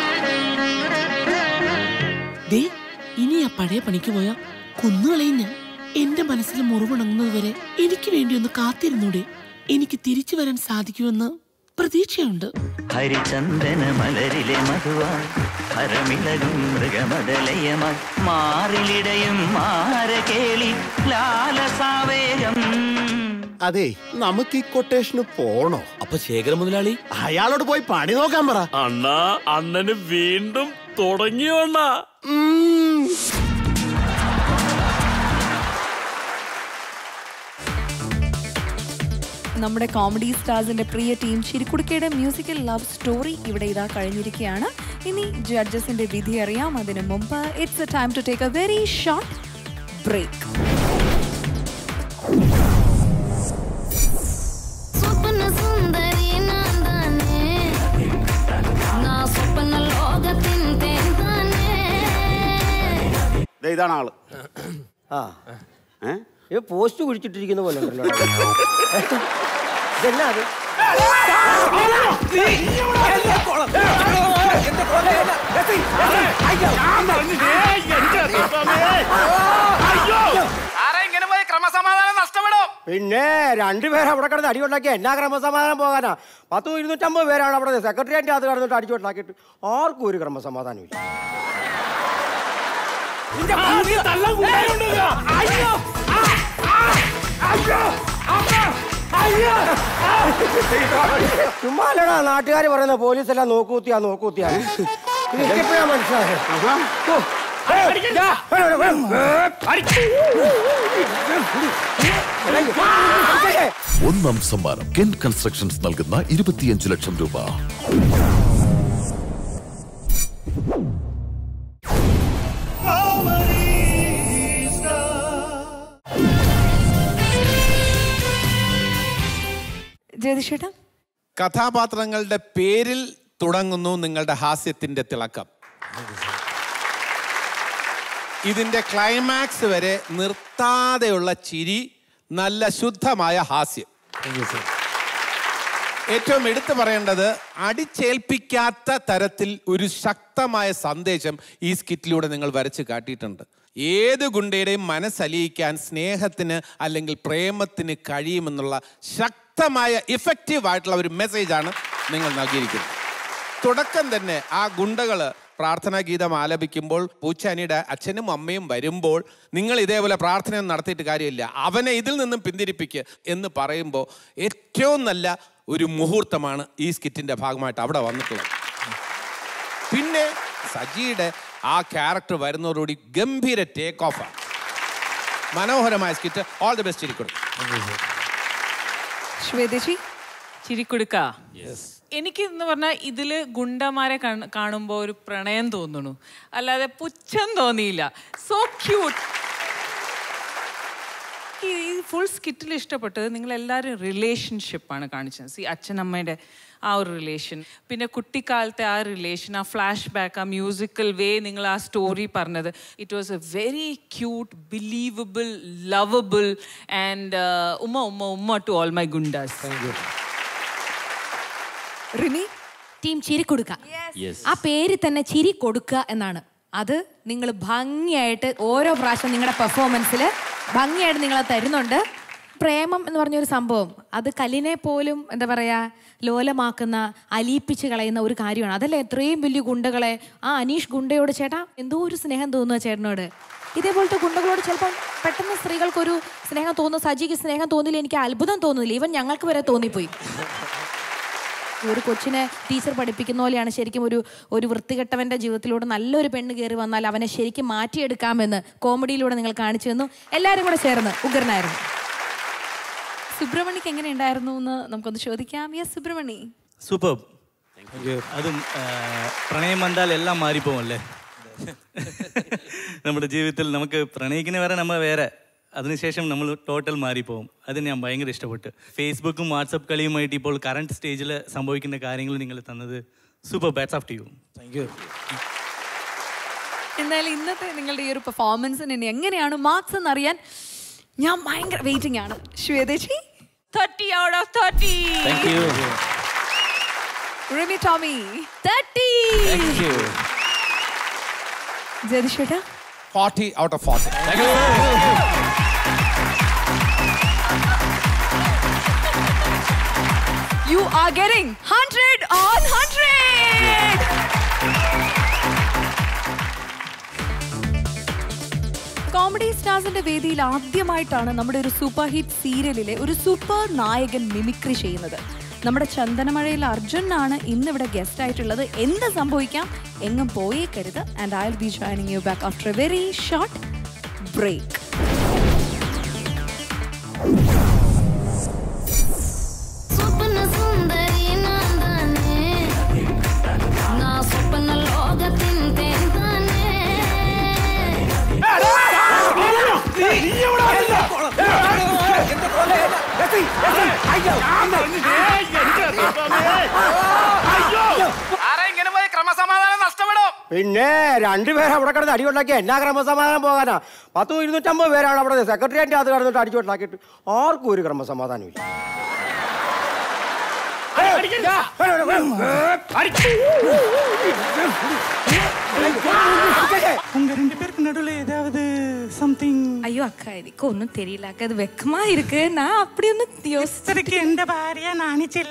ദേ ഇനി ആ പഴയ പണിക്ക് പോയാ കൊന്നുകളയുന്ന എന്റെ മനസ്സിൽ മുറിവുണങ്ങുന്നത് വരെ എനിക്ക് വേണ്ടി ഒന്ന് കാത്തിരുന്നൂടെ എനിക്ക് തിരിച്ചു വരാൻ സാധിക്കുമെന്ന് പ്രതീക്ഷയുണ്ട് ഹരിചന്ദന മലരിലെ മധുവായി ഹരമിളകും മൃഗമതലയമായി മാറിലിടയും മാരകേളി ലാലസാവേഗം അതെ നമുക്ക് ഈ കൊട്ടേഷന് പോണോ അപ്പൊ ശേഖരൻ മുതലാളി അയാളോട് പോയി പണി നോക്കാൻ പറ അണ്ണാ അണ്ണന് വീണ്ടും തുടങ്ങിയോ അണ്ണാ നമ്മുടെ കോമഡി സ്റ്റാർസിന്റെ പ്രിയ ടീം ചിരിക്കുടുക്കയുടെ മ്യൂസിക്കൽ ലവ് സ്റ്റോറി ഇവിടെ ഇതാ കഴിഞ്ഞിരിക്കുകയാണ് ഇനി ജഡ്ജസിന്റെ വിധി അറിയാം അതിനു മുമ്പ് it's a time to take a very short break സ്വപ്ന സുന്ദരി നാന്താനേ നാ സ്വപ്ന ലോകത്തിൻ തേന്താനേ ദേ ഇതാണ് ആള് ആ ഏ ഇത് പോസ്റ്റ് കുഴിച്ചിട്ടിരിക്കുന്ന പോലെ ഉണ്ടല്ലോ ഇതെന്നാ അത് ഇങ്ങനെ പോയി ക്രമസമാധാനം നഷ്ടപ്പെടും പിന്നെ രണ്ടുപേരും അവിടെ കിടന്ന് അടി ഉണ്ടാക്കി എന്നാ ക്രമസമാധാനം പോകാനാ പത്തും ഇരുന്നൂറ്റമ്പത് പേരാണ് അവിടെ സെക്രട്ടറിയേറ്റ് അത് കിടന്നിട്ട് അടിച്ചുണ്ടാക്കിയിട്ട് ആർക്കും ഒരു ക്രമസമാധാനം ഇല്ല ചുമ്മാലടാ നാട്ടുകാർ പറയുന്ന പോലീസ് എല്ലാം നോക്കൂത്തിയാ നോക്കൂത്തിയാ എനിക്കെപ്പോഴാ മനസ്സിലായത് ഓ. ദാ, വേണം, വേണം, വേണം. ഒന്നാം സമ്മാനം കെൻ കൺസ്ട്രക്ഷൻസ് നൽകുന്ന ഇരുപത്തിയഞ്ച് ലക്ഷം രൂപ ജയതിഷേട്ടാ കഥാപാത്രങ്ങളുടെ പേരിൽ തുടങ്ങുന്നു നിങ്ങളുടെ ഹാസ്യത്തിന്റെ തിളക്കം ഇതിന്റെ ക്ലൈമാക്സ് വരെ നിർത്താതെയുള്ള ചിരി നല്ല ശുദ്ധമായ ഹാസ്യം ഏറ്റവും എടുത്തു പറയേണ്ടത് അടിച്ചേൽപ്പിക്കാത്ത തരത്തിൽ ഒരു ശക്തമായ സന്ദേശം ഈ സ്കിറ്റിലൂടെ നിങ്ങൾ വരച്ച് കാട്ടിയിട്ടുണ്ട് ഏത് ഗുണ്ടയുടെയും മനസ്സലിയിക്കാൻ സ്നേഹത്തിന് അല്ലെങ്കിൽ പ്രേമത്തിന് കഴിയുമെന്നുള്ള ശക്തമായ ഇഫക്റ്റീവ് ആയിട്ടുള്ള ഒരു മെസ്സേജാണ് നിങ്ങൾ നൽകിയിരിക്കുന്നത് തുടക്കം തന്നെ ആ ഗുണ്ടകൾ പ്രാർത്ഥനാ ഗീതം ആലപിക്കുമ്പോൾ പൂച്ചാനിയുടെ അച്ഛനും അമ്മയും വരുമ്പോൾ നിങ്ങൾ ഇതേപോലെ പ്രാർത്ഥന നടത്തിയിട്ട് കാര്യമില്ല അവനെ ഇതിൽ നിന്നും പിന്തിരിപ്പിക്കുക എന്ന് പറയുമ്പോൾ ഏറ്റവും നല്ല ഒരു മുഹൂർത്തമാണ് ഈ സ്കിറ്റിന്റെ ഭാഗമായിട്ട് അവിടെ വന്നിട്ടുള്ളത് പിന്നെ സജിയുടെ ആ ക്യാരക്ടർ വരുന്നതോടുകൂടി ഗംഭീര ടേക്ക് ഓഫാണ് മനോഹരമായ സ്കിറ്റ് ഓൾ ദി ബെസ്റ്റ് ഇരിക്കണം ശ്വേതജി ചിരിക്കുടുക്ക എനിക്ക് എന്ന് പറഞ്ഞാൽ ഇതില് ഗുണ്ടമാരെ കാണ- കാണുമ്പോ ഒരു പ്രണയം തോന്നുന്നു അല്ലാതെ പുച്ഛം തോന്നിയില്ല സോ ക്യൂട്ട് ഈ ഫുൾ സ്കിറ്റിൽ ഇഷ്ടപ്പെട്ടത് നിങ്ങൾ എല്ലാവരും റിലേഷൻഷിപ്പാണ് കാണിച്ചത് സി അച്ഛനമ്മയുടെ ആ ഒരു റിലേഷൻ പിന്നെ കുട്ടിക്കാലത്തെ ആ റിലേഷൻ ആ ഫ്ലാഷ് ബാക്ക് ആ മ്യൂസിക്കൽ വേ നിങ്ങൾ ആ സ്റ്റോറി പറഞ്ഞത് it was a very cute believable lovable and ഉമ്മ ഉമ്മ ഉമ്മ ടു ഓൾ മൈ ഗുണ്ടാസ് റിമി ടീം ചിരി കൊടുക്ക ആ പേര് തന്നെ ചിരി കൊടുക്കുക എന്നാണ് അത് നിങ്ങൾ ഭംഗിയായിട്ട് ഓരോ പ്രാവശ്യം നിങ്ങളുടെ പെർഫോമൻസിൽ ഭംഗിയായിട്ട് നിങ്ങൾ തരുന്നുണ്ട് പ്രേമം എന്ന് പറഞ്ഞൊരു സംഭവം അത് കല്ലിനെ പോലും എന്താ പറയാ ലോലമാക്കുന്ന അലിയിപ്പിച്ച് കളയുന്ന ഒരു കാര്യമാണ് അതല്ലേ എത്രയും വലിയ ഗുണ്ടകളെ ആ അനീഷ് ഗുണ്ടയോട് ചേട്ടാ എന്തോ ഒരു സ്നേഹം തോന്നുക ചേട്ടനോട് ഇതേപോലത്തെ ഗുണ്ടകളോട് ചിലപ്പം പെട്ടെന്ന് സ്ത്രീകൾക്കൊരു സ്നേഹം തോന്നുന്നു സജിക്ക് സ്നേഹം തോന്നില്ല എനിക്ക് അത്ഭുതം തോന്നുന്നില്ല ഈവൻ ഞങ്ങൾക്ക് വരെ തോന്നിപ്പോയി ഒരു കൊച്ചിനെ ടീച്ചർ പഠിപ്പിക്കുന്ന പോലെയാണ് ശരിക്കും ഒരു ഒരു വൃത്തികെട്ടവന്റെ ജീവിതത്തിലൂടെ നല്ലൊരു പെണ്ണ് കയറി വന്നാൽ അവനെ ശരിക്കും മാറ്റിയെടുക്കാമെന്ന് കോമഡിയിലൂടെ നിങ്ങൾ കാണിച്ചു തന്നു എല്ലാവരും കൂടെ ചേർന്ന് ഉഗ്രനായിരുന്നു സുബ്രഹ്മണിക്ക് എങ്ങനെ ഉണ്ടായിരുന്നു എന്ന് നമുക്കൊന്ന് ചോദിക്കാം യെസ് സുബ്രഹ്മണി സൂപ്പർ അതും ആ, പ്രണയം വന്നാൽ എല്ലാം മാറിപ്പോവും അല്ലേ നമ്മുടെ ജീവിതത്തിൽ നമുക്ക് പ്രണയിക്കുന്ന വേറെ നമ്മൾ വേറെ അതിനുശേഷം നമ്മൾ ടോട്ടൽ മാറിപ്പോവും അത് ഞാൻ ഭയങ്കര ഇഷ്ടപ്പെട്ടു ഫേസ്ബുക്കും വാട്സപ്പ് കളിയുമായിട്ട് ഇപ്പോൾ കറണ്ട് സ്റ്റേജിൽ സംഭവിക്കുന്ന കാര്യങ്ങൾ നിങ്ങൾ തന്നത് super hats off to you thank you എന്നാൽ ഇന്നത്തെ നിങ്ങളുടെ ഈ ഒരു പെർഫോമൻസിന് ഇനി എങ്ങനെയാണ് മാർക്സ് എന്നറിയാൻ ഞാൻ ഭയങ്കര വെയിറ്റിംഗ് ആണ് ശ്വേതജി thirty out of thirty thank you Rimi Tomy thirty ജതിഷേട്ടാ forty out of forty You are getting 100 on 100! Comedy സ്റ്റാർസിന്റെ വേദിയിൽ ആദ്യമായിട്ടാണ് നമ്മുടെ ഒരു സൂപ്പർ ഹിറ്റ് സീരിയലിലെ ഒരു സൂപ്പർ നായകൻ മിമിക്രി ചെയ്യുന്നത് നമ്മുടെ ചന്ദനമഴയിൽ അർജുനാണ് ഇന്നിവിടെ ഗസ്റ്റ് ആയിട്ടുള്ളത് എന്ത് സംഭവിക്കാം എങ്ങും പോയേക്കരുത് and I will be joining you back after a very short break സ്വപ്ന സുന്ദരി നാന്താനേ നാ സ്വപ്ന ലോകത്തിൻ തേന്താനേ ഇങ്ങനെ പോയി ക്രമസമാധാനം നഷ്ടപ്പെടും പിന്നെ രണ്ടുപേരും അവിടെ കിടന്ന് അടി ഉണ്ടാക്കി എന്നാ ക്രമസമാധാനം പോകാനാ പത്തും ഇരുന്നൂറ്റമ്പത് പേരാണ് അവിടെ സെക്രട്ടറിയേറ്റ് അത് കിടന്നിട്ട് അടിച്ചു ഉണ്ടാക്കിയിട്ട് ആർക്കും ഒരു ക്രമസമാധാനം ഇല്ല உங்க ரெண்டு பேருக்கு நடுவுல ஏதாவது சம்திங் ஐயோ அக்கா இதுக்கு ஒன்றும் தெரியல அக்கா அது வெக்கமா இருக்கு நான் அப்படி ஒன்றும் ഇത്രയ്ക്ക് എന്റെ ഭാര്യ നാണിച്ചില്ല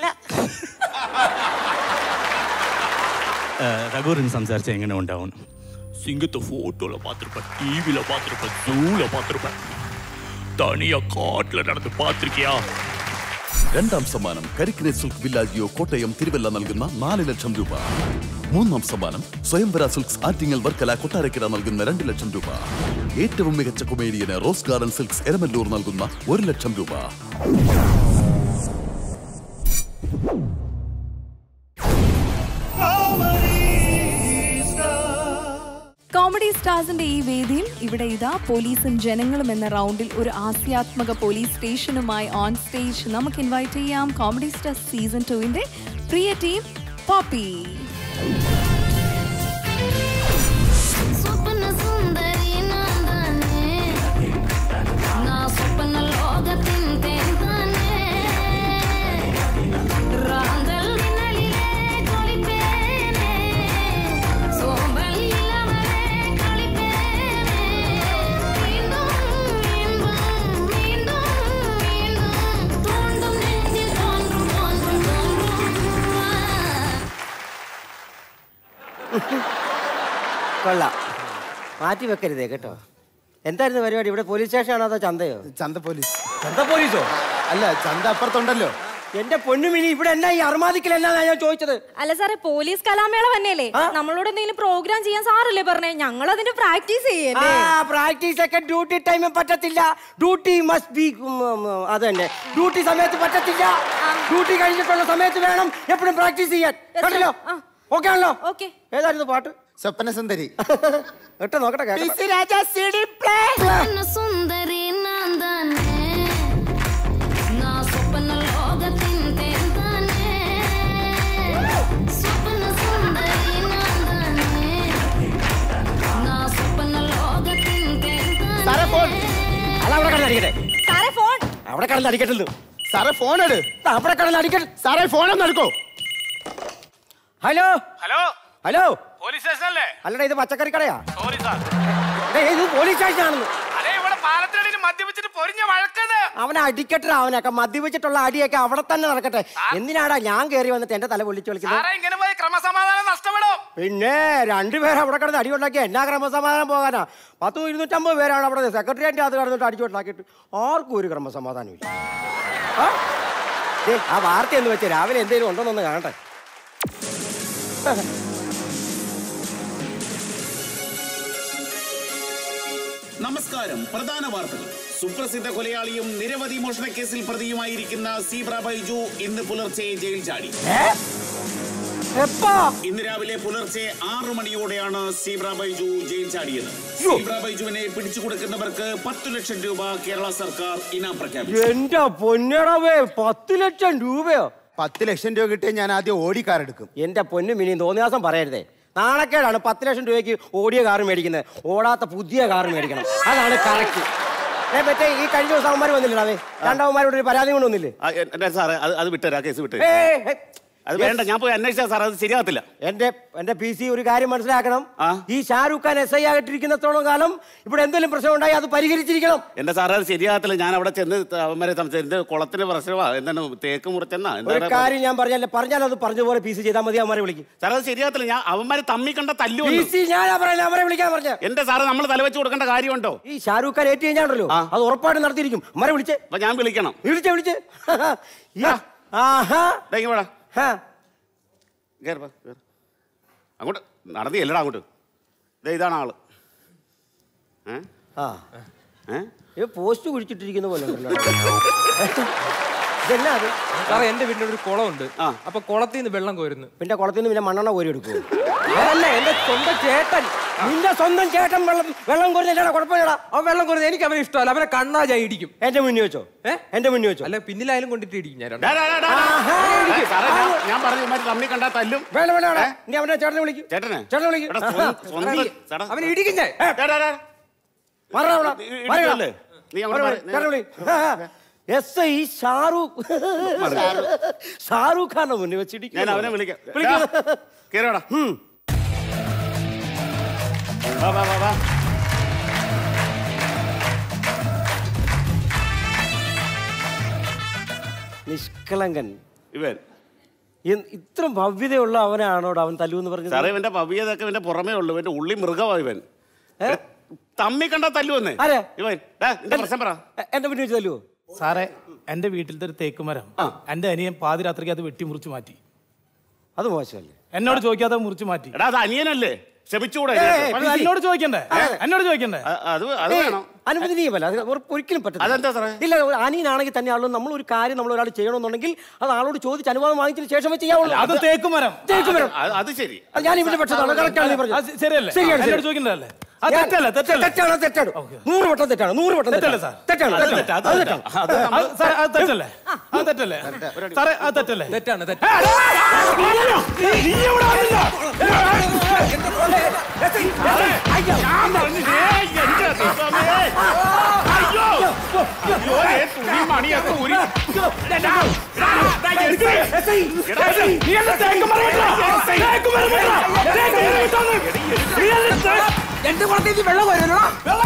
ரகுரன் സംസാരിച്ച എങ്ങനെ ഉണ്ടാവും சிங்கத்தை போட்டோல பார்த்திருப்பேன் டிவில பார்த்திருப்பேன் ஜூல பார்த்திருப்பேன் தனியா காட்டுல நடந்து பார்த்திருக்கியா രണ്ടാം സമ്മാനം കരിക്കിനെ സിൽക്ക് വില്ലാജിയോ കോട്ടയം തിരുവല്ല നൽകുന്ന നാല് ലക്ഷം രൂപ മൂന്നാം സമ്മാനം സ്വയംവര സിൽക്സ് ആറ്റിങ്ങൽ വർക്കല കൊട്ടാരക്കര നൽകുന്ന രണ്ട് ലക്ഷം രൂപ ഏറ്റവും മികച്ച കൊമേഡിയന് റോസ് ഗാർഡൻ സിൽക്സ് എരമല്ലൂർ നൽകുന്ന ഒരു ലക്ഷം രൂപ കോമഡി സ്റ്റാർസിന്റെ ഈ വേദിയിൽ ഇവിടെ ഇതാ പോലീസും ജനങ്ങളും എന്ന റൗണ്ടിൽ ഒരു ഹാസ്യാത്മക പോലീസ് സ്റ്റേഷനുമായി ഓൺ സ്റ്റേജ് നമുക്ക് ഇൻവൈറ്റ് ചെയ്യാം കോമഡി സ്റ്റാർ സീസൺ ടുവിന്റെ പ്രിയ ടീം പോപ്പി സ്വപ്ന സുന്ദരി നാന്താനേ നാ സ്വപ്ന ലോകത്തിൻ തേന്താനേ കൊള്ളാം മാറ്റി വെക്കരുതേ കേട്ടോ എന്തായിരുന്നു പരിപാടി ഇവിടെ പോലീസ് സ്റ്റേഷനാണോ അതോ ചന്തയോ ചന്ത പോലീസ് ചന്ത പോലീസോ അല്ല ചന്ത അപ്പുറത്തുണ്ടല്ലോ എന്റെ പൊന്നുമിനി ഇവിടെ എന്നാ ഈ അർമാദിക്കൽ എന്നാ ഞാൻ ചോദിച്ചത് അല്ല സാറേ പോലീസ് കലാമേള തന്നെയല്ലേ നമ്മളോട് എന്തെങ്കിലും പ്രോഗ്രാം ചെയ്യാൻ സാറല്ലേ പറഞ്ഞേ ഞങ്ങൾ അതിന്റെ പ്രാക്ടീസ് ചെയ്യല്ലേ ആ പ്രാക്ടീസ് ഒക്കെ ഡ്യൂട്ടി ടൈമിൽ പറ്റത്തില്ല ഡ്യൂട്ടി മസ്റ്റ് ബി അത് തന്നെ ഡ്യൂട്ടി സമയത്ത് പറ്റത്തില്ല ഡ്യൂട്ടി കഴിഞ്ഞിട്ടുള്ള സമയത്ത് വേണം എപ്പോഴും പ്രാക്ടീസ് ചെയ്യാൻ കേട്ടല്ലോ ഓക്കെ ആണല്ലോ ഓക്കെ ഏതായിരുന്നു പാട്ട് സ്വപ്ന സുന്ദരി കേട്ടോ നോക്കട്ടെ കേട്ടോ. സ്വപ്ന സുന്ദരി ഞാൻ തന്നെ నా స్వప్న లోగతిన్ తేంతానే స్వప్న సుందరి నందనే నా స్వప్న లోగతిన్ സാറേ ഫോൺ അല്ല അവിടെ കിടന്ന് അടിക്കട്ടെ സാറേ ഫോൺ അവിടെ കിടന്ന് അടിക്കട്ടുള്ളൂ സാറേ ഫോൺ എടു അവിടെ കിടന്ന് അടിക്കട്ടെ സാറേ ഫോൺ ഒന്ന് എടുക്കോ ഹലോ ഹലോ ഹലോ പോലീസ് സ്റ്റേഷനല്ലേ അല്ലടാ ഇത് പച്ചക്കറി കടയാ സോറി സാർ ഏയ്, ഇത് പോലീസ് സ്റ്റേഷനാണെന്ന് അതെ ഇവിടെ പാലത്തിനടിയിൽ മദ്യപിച്ചിട്ട് പൊരിഞ്ഞ വഴക്കത് അവനെ അടിക്കട്ടെ അവനൊക്കെ മദ്യപിച്ചിട്ടുള്ള അടിയൊക്കെ അവിടെ തന്നെ നടക്കട്ടെ എന്തിനാടാ ഞാൻ കയറി വന്നിട്ട് എന്റെ തല പൊള്ളിച്ചു വിളിക്കുന്നത് സാറേ ഇങ്ങനെ പോയി ക്രമസമാധാനം നഷ്ടപ്പെടും പിന്നെ രണ്ടുപേരും അവിടെ കിടന്ന് അടി ഉണ്ടാക്കി എന്നാ ക്രമസമാധാനം പോകാനാ പത്തും ഇരുന്നൂറ്റമ്പത് പേരാണ് അവിടെ സെക്രട്ടറിയേറ്റ് അത് കിടന്നിട്ട് അടിച്ചു ഉണ്ടാക്കിയിട്ട് ആർക്കും ഒരു ക്രമസമാധാനമില്ല ആ? ദേ, ആ വാർത്ത എന്ന് വെച്ച് രാവിലെ എന്തെങ്കിലും ഉണ്ടോന്നൊന്ന് കാണട്ടെ നമസ്കാരം പ്രധാന വാർത്തകൾ സുപ്രസിദ്ധ കൊലയാളിയും നിരവധി മോഷണ കേസിൽ പ്രതിയുമായിരിക്കുന്ന സീബ്ര ബൈജു ഇന്ന് പുലർച്ചെ ജയിൽ ചാടി ഇന്ന് രാവിലെ പുലർച്ചെ ആറു മണിയോടെയാണ് സീബ്ര ബൈജു ജയിൽ ചാടിയത് സീബ്ര ബൈജുവിനെ പിടിച്ചു കൊടുക്കുന്നവർക്ക് പത്തു ലക്ഷം രൂപ കേരള സർക്കാർ ഇനാം പ്രഖ്യാപിച്ചു എന്റെ പൊന്നടവേ പത്ത് ലക്ഷം രൂപയോ പത്ത് ലക്ഷം രൂപ കിട്ടിയ ഞാൻ ആദ്യം ഓടി കാർ എടുക്കും എന്റെ പൊന്നു മിനി തോന്നിയാസം പറയരുതേ നാണക്കേടാണ് പത്ത് ലക്ഷം രൂപയ്ക്ക് ഓടിയ കാർ മേടിക്കുന്നത് ഓടാത്ത പുതിയ കാർ മേടിക്കണം അതാണ് കറക്റ്റ് ഏ മറ്റേ ഈ കഴിഞ്ഞ ദിവസം അവന്മാർ വന്നില്ലേ അവേ രണ്ടവന്മാരോട് ഒരു പരാതി കൊണ്ട് വന്നില്ലേ ആ, എ- എന്റെ സാറേ അത് അത് വിട്ടുതരാം കേസ് വിട്ട് ഏയ്, ഏയ്. അത് വേണ്ട ഞാൻ പോയി അന്വേഷിച്ചാ സാർ അത് ശരിയാകത്തില്ല എന്റെ എന്റെ പി സി ഒരു കാര്യം മനസ്സിലാക്കണം ഈ ഷാരൂഖ് ഖാൻ എസ് ഐ ആയിട്ടിരിക്കുന്നത്തോളം കാലം ഇവിടെ എന്തെങ്കിലും പ്രശ്നം ഉണ്ടായി അത് പരിഹരിച്ചിരിക്കണം എന്റെ സാറേ അത് ശരിയാകത്തില്ല ഞാൻ അവിടെ ചെന്ന് അവന്മാരെ സംസാരിച്ചു എന്ത് കുളത്തിന് പ്രശ്നമാ എന്താണ് തേക്ക് മുറിച്ചെന്നാ ഒരു എന്താണ് കാര്യം ഞാൻ പറഞ്ഞാൽ പറഞ്ഞാൽ അത് പറഞ്ഞ പോലെ പി സി ചെയ്താൽ മതി അവന്മാരെ വിളിക്കും സാറേ അത് ശരിയാകത്തില്ല ഞാൻ അവന്മാര് തമ്മി കണ്ട തല്ലു പി സി ഞാനാ പറയാൻ അവരെ വിളിക്കാൻ പറഞ്ഞ എന്റെ സാറ് നമ്മൾ തലവെച്ച് കൊടുക്കേണ്ട കാര്യമുണ്ടോ ഈ ഷാരൂഖ് ഖാൻ ഏറ്റു കഴിഞ്ഞാണല്ലോ അത് ഉറപ്പായിട്ട് നടത്തിയിരിക്കും അവരെ വിളിച്ചേ അപ്പൊ ഞാൻ വിളിക്കണം വിളിച്ചേ വിളിച്ചേ ഈ- ആഹാ ദേ ഇങ്ങ് വാടാ. ഹാ. കേറ് വാ, കേറ്. അങ്ങോട്ട് നടത്തി എല്ലടാ അങ്ങോട്ട് ദേ ഇതാണ് ആള് ഏ? ആ ഏ? ഇത് പോസ്റ്റ് കുഴിച്ചിട്ടിരിക്കുന്ന പോലെ ഉണ്ടല്ലോ. ഇതെന്നാ അത് സാറേ എന്റെ വീട്ടിൽ ഒരു കുളമുണ്ട് അപ്പൊ കുളത്തിൽ നിന്ന് വെള്ളം കോരുന്നു പിന്നെ കുളത്തിൽ നിന്ന് പിന്നെ മണ്ണെണ്ണ കോരി എടുക്കുമോ അതല്ല എന്റെ സ്വന്തം ചേട്ടൻ നിന്റെ സ്വന്തം ചേട്ടൻ വെള്ളം വെള്ളം കോരുന്നില്ലടാ കുഴപ്പമില്ലടാ അവൻ വെള്ളം കോരുന്നത് എനിക്ക് അവനെ ഇഷ്ടമല്ല അവനെ കണ്ണാ ഞാൻ ഇടിക്കും എന്റെ മുന്നിൽ വെച്ചോ എന്റെ മുന്നിൽ വെച്ചോ അല്ല പിന്നിലായാലും കൊണ്ടിട്ട് ഇടിക്കും ഞാൻ ഡാ, ഡാ, ഡാ, ഡാ, ഡാ. ഏ, സാറേ, ഞാൻ- ഞാൻ പറഞ്ഞു ഇവന്മാര് തമ്മി കണ്ടാ തല്ലും വേണ്ട വേണ്ട വേണ്ട നീ അവനെ ചേട്ടനെ വിളിക്കും ചേട്ടനെ ചേട്ടനെ വിളിക്കും എടാ, സ്വന്തം- സ്വന്തം- ചേട്ടാ. അവനെ ഇടിക്കും ഞാൻ ഡാ, ഡാ, ഡാ. മാറടാ അവിടെ. ഇ- മാറിടാ. ഇടിക്കുമല്ലേ? നീ അങ്ങോട്ട് മാറി, മാറി. ചേട്ടനെ വിളി. എസ് ഐ ഷാറൂഖ് ഷാറൂഖ് ഖാന്റെ മുന്നിൽ വെച്ചിടിക്കും ഞാൻ അവനെ വിളിക്കാം വിളിക്കാം ഡാ, കേറിവാടാ. വാ, വാ, വാ, വാ. നിഷ്കളങ്കൻ ഇവൻ ഇ- ഇത്രയും ഭവ്യതയുള്ള അവനാണോട് അവൻ തല്ലൂന്ന് പറഞ്ഞത് സാറേ ഇവന്റെ ഭവ്യതൊക്കെ ഇവന്റെ പുറമേ ഉള്ളു ഇവന്റെ ഉള്ളി മൃഗമാ ഇവൻ തമ്മി കണ്ട തല്ലുവന്നേ ആരെ? ഇവൻ ഡാ, നിന്റെ പ്രശ്നം പറ എ- എന്റെ മുന്നിൽ വെച്ച് തല്ലുവോ സാറേ എന്റെ വീട്ടിലത്തെ ഒരു തേക്ക് മരം എന്റെ അനിയൻ പാതിരാത്രിക്ക് അത് വെട്ടി മുറിച്ച് മാറ്റി അത് മോശമല്ലേ എന്നോട് ചോദിക്കാതെ മുറിച്ച് മാറ്റി എടാ അത് അനിയനല്ലേ ക്ഷമിച്ചുകൂടെ ഏയ്, ഇതിനകത്ത്? ഏയ്, എന്നോട് ചോദിക്കണ്ടേ എന്നോട് ചോദിക്കണ്ടേ അ- അത് അത് ഏയ്, വേണം അനുവദനീയമല്ല അത് ഉറ- ഒരിക്കലും പറ്റില്ല അതെന്താ സാറേ? ഇല്ല ഒരു അനിയനാണെങ്കിൽ തന്നെയാണല്ലോ നമ്മൾ ഒരു കാര്യം നമ്മൾ ഒരാൾ ചെയ്യണമെന്നുണ്ടെങ്കിൽ അത് ആളോട് ചോദിച്ച് അനുവാദം വാങ്ങിച്ചതിന് ശേഷമേ ചെയ്യാവുള്ളൂ അത് തേക്ക് മരം തേക്ക് മരം അത് അത് ശരി അത് ഞാൻ ഇവന്റെ പക്ഷത്താണ് കറക്റ്റാണ് നീ അത് പറഞ്ഞത് ശരിയല്ലേ ശരിയാണ് എന്നോട് ശരി. ചോദിക്കണ്ടല്ലേ അത് ഞാൻ- തെറ്റല്ലേ തെറ്റല്ലേ തെറ്റാണ് തെറ്റാണ് നൂറ് വട്ടം തെറ്റാണ് നൂറ് വട്ടം തെറ്റല്ലേ തെറ്റാണ്. സാർ? തെറ്റാണ് അത് തെറ്റാണ്. തെറ്റാ, അത് അത് തെറ്റാ. തെറ്റാണ്. അത് സാറേ, അത് തെറ്റല്ലേ അത് തെറ്റല്ലേ സാറേ അത് തെറ്റല്ലേ തെറ്റാണ് മണിയൊക്കെ ഊരി എന്റെ കുളത്തിൽ വെള്ളം കോരുന്നു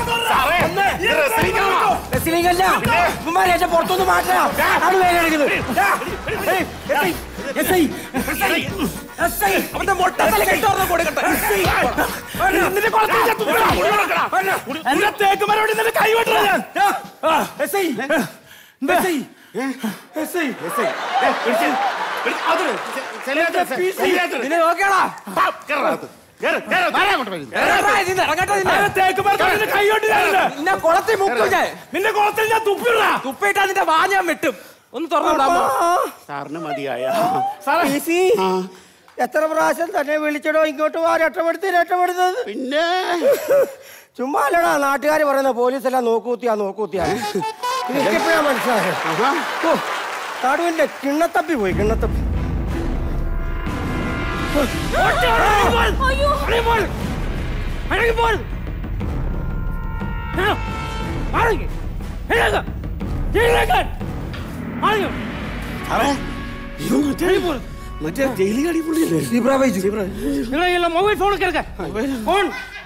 റെസ്ലിംഗല്ല. ഇവന്മാരെ എന്റെ പുറത്തൊന്ന് മാറ്റണം ആണ് വേദനിക്കുന്നത്. ദാ. ഏയ്, S I, S I, S I, S I. അവന്റെ മൊട്ട തല കെട്ടോർന്ന് കൊടുക്കട്ടെ എന്റെ തേക്ക് മരവടി നിന്റെ കൈ വെട്ടണ ഞാൻ നിന്നെ നോക്കിയാടാ തേക്ക് മരത്തിൽ നിന്റെ കൈ വെട്ടി ഞാൻ ഇന്ന്. നിന്നെ കുളത്തിൽ മുക്കും ഞാൻ നിന്റെ കുളത്തിൽ ഞാൻ തുപ്പിടാ തുപ്പിട്ടാ നിന്റെ വാ ഞാൻ വെട്ടും ഒന്ന് തുറന്നു വിടാമോ സാറിന് മതിയായ ഈസി. എത്ര പ്രാവശ്യം തന്നെ വിളിച്ചടോ ഇങ്ങോട്ട് വാ രക്ഷപ്പെടുത്തി രക്ഷപ്പെടുന്നത് പിന്നെ ചുമ്മാ അല്ലടാ നാട്ടുകാർ പറയുന്ന പോലീസ് എല്ലാം നോക്കൂത്തിയാ നോക്കൂത്തിയാ എനിക്കിപ്പോഴാ മനസ്സിലായത് ഓ നാടുവിന്റെ കിണ്ണത്തപ്പി പോയി കിണ്ണത്തപ്പി മറ്റേ ജയിലിൽ അടിപൊളിയല്ലേ മൊബൈൽ ഫോൺ കിടക്ക ഫോൺ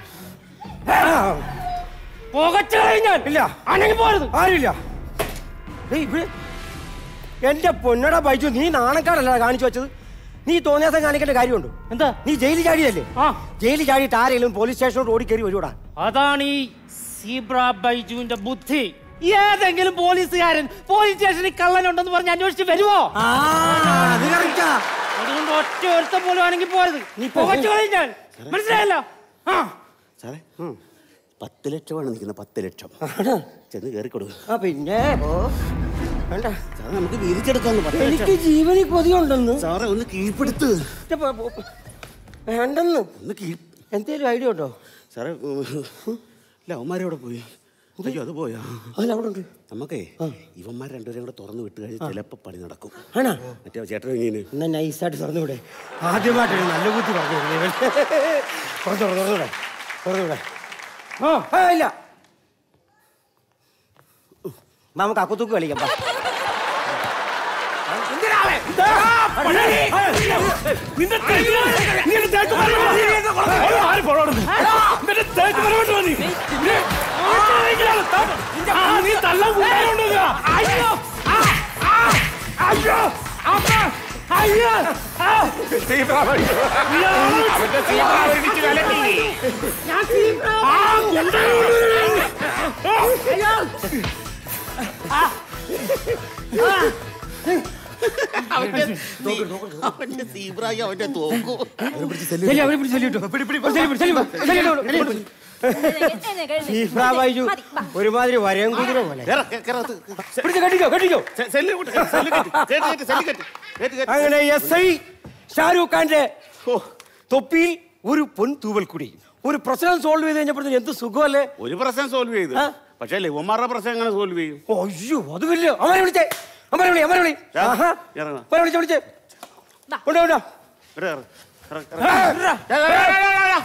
പുകച്ചു കഴിഞ്ഞാൽ ഇല്ല ആണെങ്കിൽ പോരുത് ആരില്ല ഏയ് ഇവിടെ എന്റെ പൊന്നട ബൈജു നീ നാണക്കാരല്ല കാണിച്ചു വെച്ചത് നീ തോന്നിയാസം കാണിക്കേണ്ട കാര്യമുണ്ട് എന്താ നീ ജയിലിൽ ചാടിയല്ലേ ജയിലിൽ ചാടിയിട്ട് ആരെങ്കിലും പോലീസ് സ്റ്റേഷനോട് ഓടിക്കറി വരുവാടാ അതാണ് ഈ സീബ്ര ബൈജുവിന്റെ ബുദ്ധി ഏതെങ്കിലും പോലീസുകാരൻ പോലീസ് സ്റ്റേഷനിൽ കള്ളനുണ്ടെന്ന് പറഞ്ഞ് അന്വേഷിച്ച് വരുമോ അതുകൊണ്ട് ഒറ്റ ഒരുത്തം പോലും ആണെങ്കിൽ പോരുത് നീ പുകച്ചു കഴിഞ്ഞാൽ മനസ്സിലായല്ലോ ആ സാറേ പത്ത് ലക്ഷമാണ് നിൽക്കുന്നത് പത്ത് ലക്ഷം ചെന്ന് കയറി കൊടുക്കും ആ പിന്നെ ഓ വേണ്ട സാറേ നമുക്ക് വീതിച്ചെടുക്കാന്ന് പത്ത് എനിക്ക് ലക്ഷം ജീവനിൽ കൊതിയുണ്ടെന്ന് സാറേ ഒന്ന് കീഴ്പ്പെടുത്ത് വേണ്ടെന്ന് ഒന്ന് കീ എന്തേലും ഐഡിയ ഉണ്ടോ സാറേ ഇല്ല അവന്മാരെവിടെ പോയി അയ്യോ അത് പോയാ അതിലവിടെ ഉണ്ട് നമുക്കേ ഇവന്മാർ രണ്ടുപേരും കൂടെ തുറന്നു വിട്ട് കഴിഞ്ഞാൽ ചിലപ്പോൾ പണി നടക്കും ആണോ മറ്റേ ചേട്ടൻ ഇങ്ങനെ എന്നാ നൈസായിട്ട് തുറന്നുവിടെ ആദ്യമായിട്ടൊരു നല്ല ബുദ്ധി പറഞ്ഞു തുറന്നു തുറന്നുവിടെ തുറന്നുവിടെ ഓ ആ, ഇല്ല നമുക്ക് അക്കുത്തൂക്ക് കളിക്കാം ബാ. നിന്റെ തേക്ക് മരം- നിന്റെ തേക്ക് മരം വെട്ടി. ഓ, ആര് പോണോടുന്ന്? നിന്റെ തേക്ക് മരം വെട്ടുവാ നീ. നീ ആ, നീ തല്ലാൻ കൂട്ടാനുണ്ടോ അയ്യോ ആ, ആ, അയ്യോ അമ്മ അയ്യോ ആ. അവന്റെ സീബ്ര ഇടിച്ച് കലക്കി. ഞാൻ സീബ്ര. ആ, കൊണ്ടുപോയി. അയ്യോ. ആ. ആ. അവന്റെ അവന്റെ സീബ്രായി അവന്റെ തോക്കും ശരി, അവരെ പിടിച്ച് ശല്യം ഇട്ടോ. പിടി, പിടി, ശല്യം പിടി, ശല്യം പിടി, ശല്യം ഇട്ടോ, ശല്യം പിടി. സീഫ്ര ബൈജു ഒരുമാതിരി വരയും കുതിര പോലെ പിടിച്ച് കെട്ടിക്കോ കെട്ടിക്കോ അങ്ങനെ എസ് ഐ ഷാരൂഖ് ഖാന്റെ തൊപ്പിയിൽ ഒരു പൊൻ തൂവൽ കുടി ഒരു പ്രശ്നം സോൾവ് ചെയ്ത് കഴിഞ്ഞപ്പോഴത്തേന് എന്ത് സുഖമല്ലേ ഒരു പ്രശ്നം സോൾവ് ചെയ്തു പക്ഷേ ഇവന്മാരുടെ പ്രശ്നം എങ്ങനെ സോൾവ് ചെയ്യും അയ്യോ അത് വലിയ അവരെ വിളിച്ചേ അമരെ വിളി അമരെ വിളി ആഹാ. ഇറങ്ങാം. അവരെ വിളിച്ചേ വിളിച്ചേ കൊണ്ടോ കൊണ്ടോ ഇവിടെ ഇറങ്ങ്. ഇറങ്ങ്, ഇറങ്ങ്.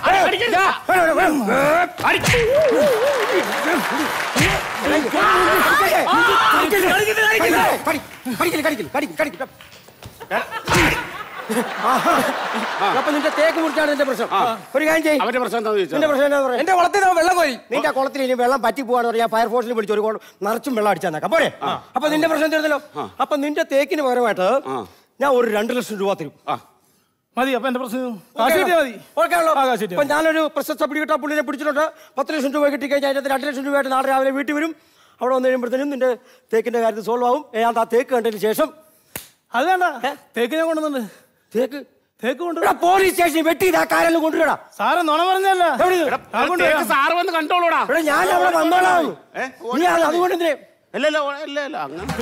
അപ്പൊ നിന്റെ തേക്ക് മുറിച്ചാണ് നിന്റെ പ്രശ്നം ഒരു കാര്യം ചെയ്യ് അവന്റെ പ്രശ്നം എന്താണെന്ന് ചോദിച്ചാൽ നിന്റെ പ്രശ്നം എന്താ പറയാ എന്റെ കുളത്തിൽ നിന്ന് വെള്ളം കോരി നിന്റെ കുളത്തിൽ ഇനി വെള്ളം പറ്റി പോവാന്ന് പറയാ ഫയർഫോഴ്സിനെ വിളിച്ച് ഒരു കുളം നിറച്ചും വെള്ളം അടിച്ചാൽ പോരെ അപ്പൊ നിന്റെ പ്രശ്നം തീർന്നല്ലോ അപ്പൊ നിന്റെ തേക്കിന് പകരമായിട്ട് ഞാൻ ഒരു രണ്ട് ലക്ഷം രൂപ തരും മതി അപ്പൊ എന്റെ പ്രശ്നം കാശ് കിട്ടിയാ മതി ഓക്കെ ആണല്ലോ ആ, കാശ് കിട്ടിയാ അപ്പൊ ഞാനൊരു പ്രശസ്ത പിടികിട്ട പുള്ളിനെ പിടിച്ചിട്ടുണ്ട് പത്ത് ലക്ഷം രൂപ കിട്ടിക്കഴിഞ്ഞാൽ അതിനകത്ത് രണ്ട് ലക്ഷം രൂപയായിട്ട് നാളെ രാവിലെ വീട്ടിൽ വരും അവിടെ വന്നു കഴിയുമ്പോഴത്തേനും നിന്റെ തേക്കിന്റെ കാര്യത്തിൽ സോൾവ് ആവും ഞാൻ ആ തേക്ക് കണ്ടതിന് ശേഷം അത് വേണ്ട തേക്ക് ഞാൻ കൊണ്ടുവന്നുണ്ട് തേക്ക് തേക്ക് കൊണ്ട് പോലീസ് സ്റ്റേഷനിൽ വെട്ടി ഇതാ കാരെല്ലാം കൊണ്ടുവരാ സാറ് നുണ പറഞ്ഞല്ല തേക്ക് സാറ് വന്ന് കണ്ടോളൂടാ ഇവിടെ ഞാൻ അവിടെ വന്നോളാം ഏ? നീ അത് അതുകൊണ്ട് എന്തിനെ ഇല്ല ഇല്ല ഓ- ഇല്ല ഇല്ല അങ്ങനെ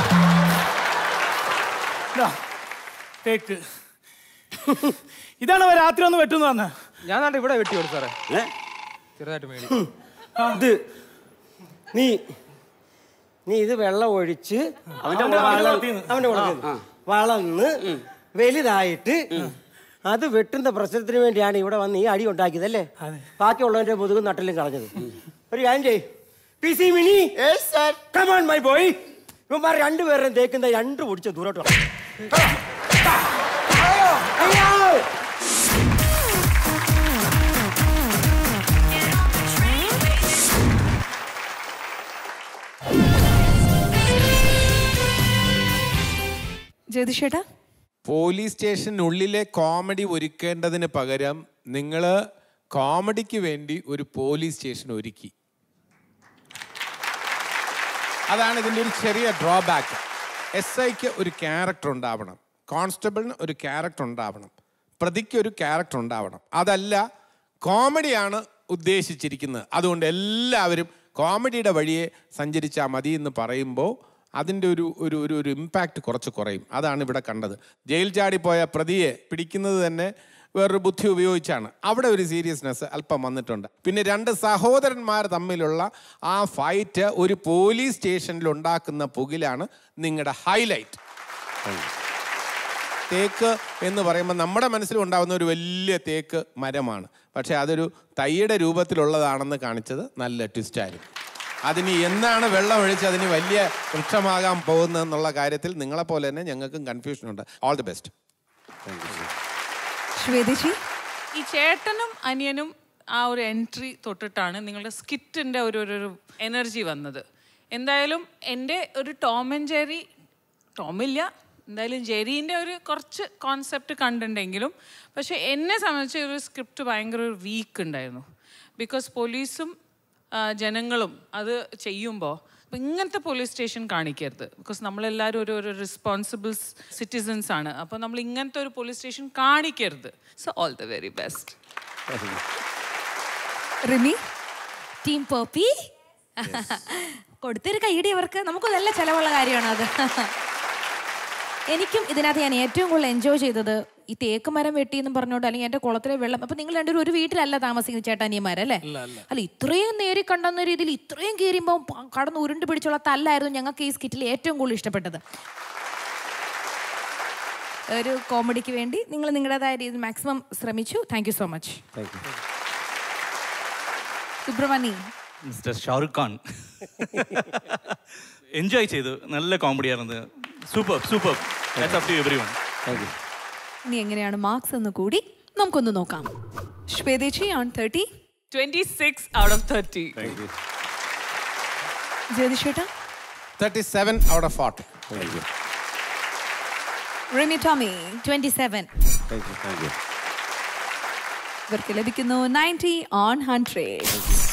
തേക്ക് ഇതാണ് അവൻ രാത്രി ഒന്ന് വെട്ടുന്ന പറഞ്ഞ ഞാൻ ദാണ്ടെ ഇവിടെ വെട്ടി കൊടുത്തു സാറേ ഏ? ചെറുതായിട്ട് മേടി ഇത് നീ നീ ഇത് വെള്ളം ഒഴിച്ച് അവന്റെ അവന്റെ കുളത്തിൽ വള- വളർത്തിയെന്ന്. അവന്റെ കുളത്തിൽ വളർന്ന് വലുതായിട്ട് അത് വെട്ടുന്ന പ്രശ്നത്തിന് വേണ്ടിയാണ് ഇവിടെ വന്ന് ഈ അടി ഉണ്ടാക്കിയത് അല്ലേ ബാക്കിയുള്ളവന്റെ മുതുകും നട്ടിലും കളഞ്ഞത് ഒരു കാര്യം ചെയ് P C mini come on my boy ഇവന്മാർ രണ്ടുപേരും തേക്കുന്ന രണ്ട് പൊടിച്ച് ദൂരോട്ട് കളയും. അയ്യോ! ജ്യോതിഷേട്ടാ പോലീസ് സ്റ്റേഷനുള്ളിലെ കോമഡി ഒരുക്കേണ്ടതിന് പകരം നിങ്ങൾ കോമഡിക്ക് വേണ്ടി ഒരു പോലീസ് സ്റ്റേഷൻ ഒരുക്കി അതാണ് ഇതിൻ്റെ ഒരു ചെറിയ ഡ്രോബാക്ക് എസ് ഐക്ക് ഒരു ക്യാരക്ടർ ഉണ്ടാവണം കോൺസ്റ്റബിളിന് ഒരു ക്യാരക്ടർ ഉണ്ടാവണം പ്രതിക്ക് ഒരു ക്യാരക്ടർ ഉണ്ടാവണം അതല്ല കോമഡിയാണ് ഉദ്ദേശിച്ചിരിക്കുന്നത് അതുകൊണ്ട് എല്ലാവരും കോമഡിയുടെ വഴിയെ സഞ്ചരിച്ചാൽ മതി എന്ന് പറയുമ്പോൾ അതിൻ്റെ ഒരു ഒരു ഒരു ഒരു ഇമ്പാക്റ്റ് കുറച്ച് കുറയും അതാണ് ഇവിടെ കണ്ടത് ജയിൽ ചാടിപ്പോയ പ്രതിയെ പിടിക്കുന്നത് തന്നെ വേറൊരു ബുദ്ധി ഉപയോഗിച്ചാണ് അവിടെ ഒരു സീരിയസ്നെസ് അല്പം വന്നിട്ടുണ്ട് പിന്നെ രണ്ട് സഹോദരന്മാർ തമ്മിലുള്ള ആ ഫൈറ്റ് ഒരു പോലീസ് സ്റ്റേഷനിൽ ഉണ്ടാക്കുന്ന പുകിലാണ് നിങ്ങളുടെ ഹൈലൈറ്റ് തേക്ക് എന്ന് പറയുമ്പോൾ നമ്മുടെ മനസ്സിൽ ഉണ്ടാകുന്ന ഒരു വലിയ തേക്ക് മരമാണ് പക്ഷേ അതൊരു തൈയുടെ രൂപത്തിലുള്ളതാണെന്ന് കാണിച്ചത് നല്ല ട്വിസ്റ്റായിരുന്നു അതിന് എന്നാണ് വെള്ളം ഒഴിച്ച് അതിന് വലിയ വൃക്ഷമാകാൻ പോകുന്നതെന്നുള്ള കാര്യത്തിൽ നിങ്ങളെപ്പോലെ തന്നെ ഞങ്ങൾക്കും കൺഫ്യൂഷൻ ഉണ്ട് ഓൾ ദി ബെസ്റ്റ് ശ്വേതജി ഈ ചേട്ടനും അനിയനും ആ ഒരു എൻട്രി തൊട്ടിട്ടാണ് നിങ്ങളുടെ സ്കിറ്റിൻ്റെ ഒരു ഒരു- ഒരു എനർജി വന്നത് എന്തായാലും എൻ്റെ ഒരു ടോം ആൻഡ് ജെറി ടോമില്ല എന്തായാലും ജെറീൻ്റെ ഒരു കുറച്ച് കോൺസെപ്റ്റ് കണ്ടിട്ടുണ്ടെങ്കിലും പക്ഷെ എന്നെ സംബന്ധിച്ച് ഒരു സ്ക്രിപ്റ്റ് ഭയങ്കര ഒരു വീക്ക് ഉണ്ടായിരുന്നു ബിക്കോസ് പോലീസും ആ, ജനങ്ങളും അത് ചെയ്യുമ്പോൾ ഇങ്ങനത്തെ പോലീസ് സ്റ്റേഷൻ കാണിക്കരുത് ബിക്കോസ് നമ്മളെല്ലാവരും ഒരു ഒരു റെസ്പോൺസിബിൾ സിറ്റിസൻസ് ആണ് അപ്പോൾ നമ്മൾ ഇങ്ങനത്തെ ഒരു പോലീസ് സ്റ്റേഷൻ കാണിക്കരുത് so all the very best Rimi team പോപ്പി കൊടുത്തൊരു കൈയടി അവർക്ക് നമുക്ക് നല്ല ചിലവുള്ള കാര്യമാണ് അത് എനിക്കും ഇതിനകത്ത് ഞാൻ ഏറ്റവും കൂടുതൽ എൻജോയ് ചെയ്തത് ഈ തേക്ക് മരം വെട്ടി എന്നും പറഞ്ഞോണ്ട് അല്ലെങ്കിൽ എന്റെ കുളത്തിലെ വെള്ളം അപ്പൊ നിങ്ങൾ രണ്ടുപേരും ഒരു വീട്ടിലല്ല താമസിക്കുന്ന ചേട്ടാനിയന്മാരല്ലേ അല്ല ഇത്രയും നേരി കണ്ടെന്ന രീതിയിൽ ഇത്രയും കീറിയുമ്പോൾ കടന്ന് ഉരുണ്ട് പിടിച്ചുള്ള തല്ലായിരുന്നു ഞങ്ങൾക്ക് ഈ സ്കിറ്റിൽ ഏറ്റവും കൂടുതൽ ഇഷ്ടപ്പെട്ടത് ഒരു കോമഡിക്ക് വേണ്ടി നിങ്ങൾ നിങ്ങളുടേതായ രീതിയിൽ മാക്സിമം ശ്രമിച്ചു thank you so much Subramani mister Shahrukh Khan enjoy ചെയ്തു നല്ല കോമഡി ആയിരുന്നു super super to everyone ഇനി എങ്ങനെയാണ് മാർക്സ് എന്ന് കൂടി നമുക്കൊന്ന് നോക്കാം ശ്വേതജി on thirty twenty six out of thirty ജ്യോതിഷേട്ടാ thirty seven out of forty Rimi Tomy twenty seven ഇവർക്ക് ലഭിക്കുന്നു ninety on hundred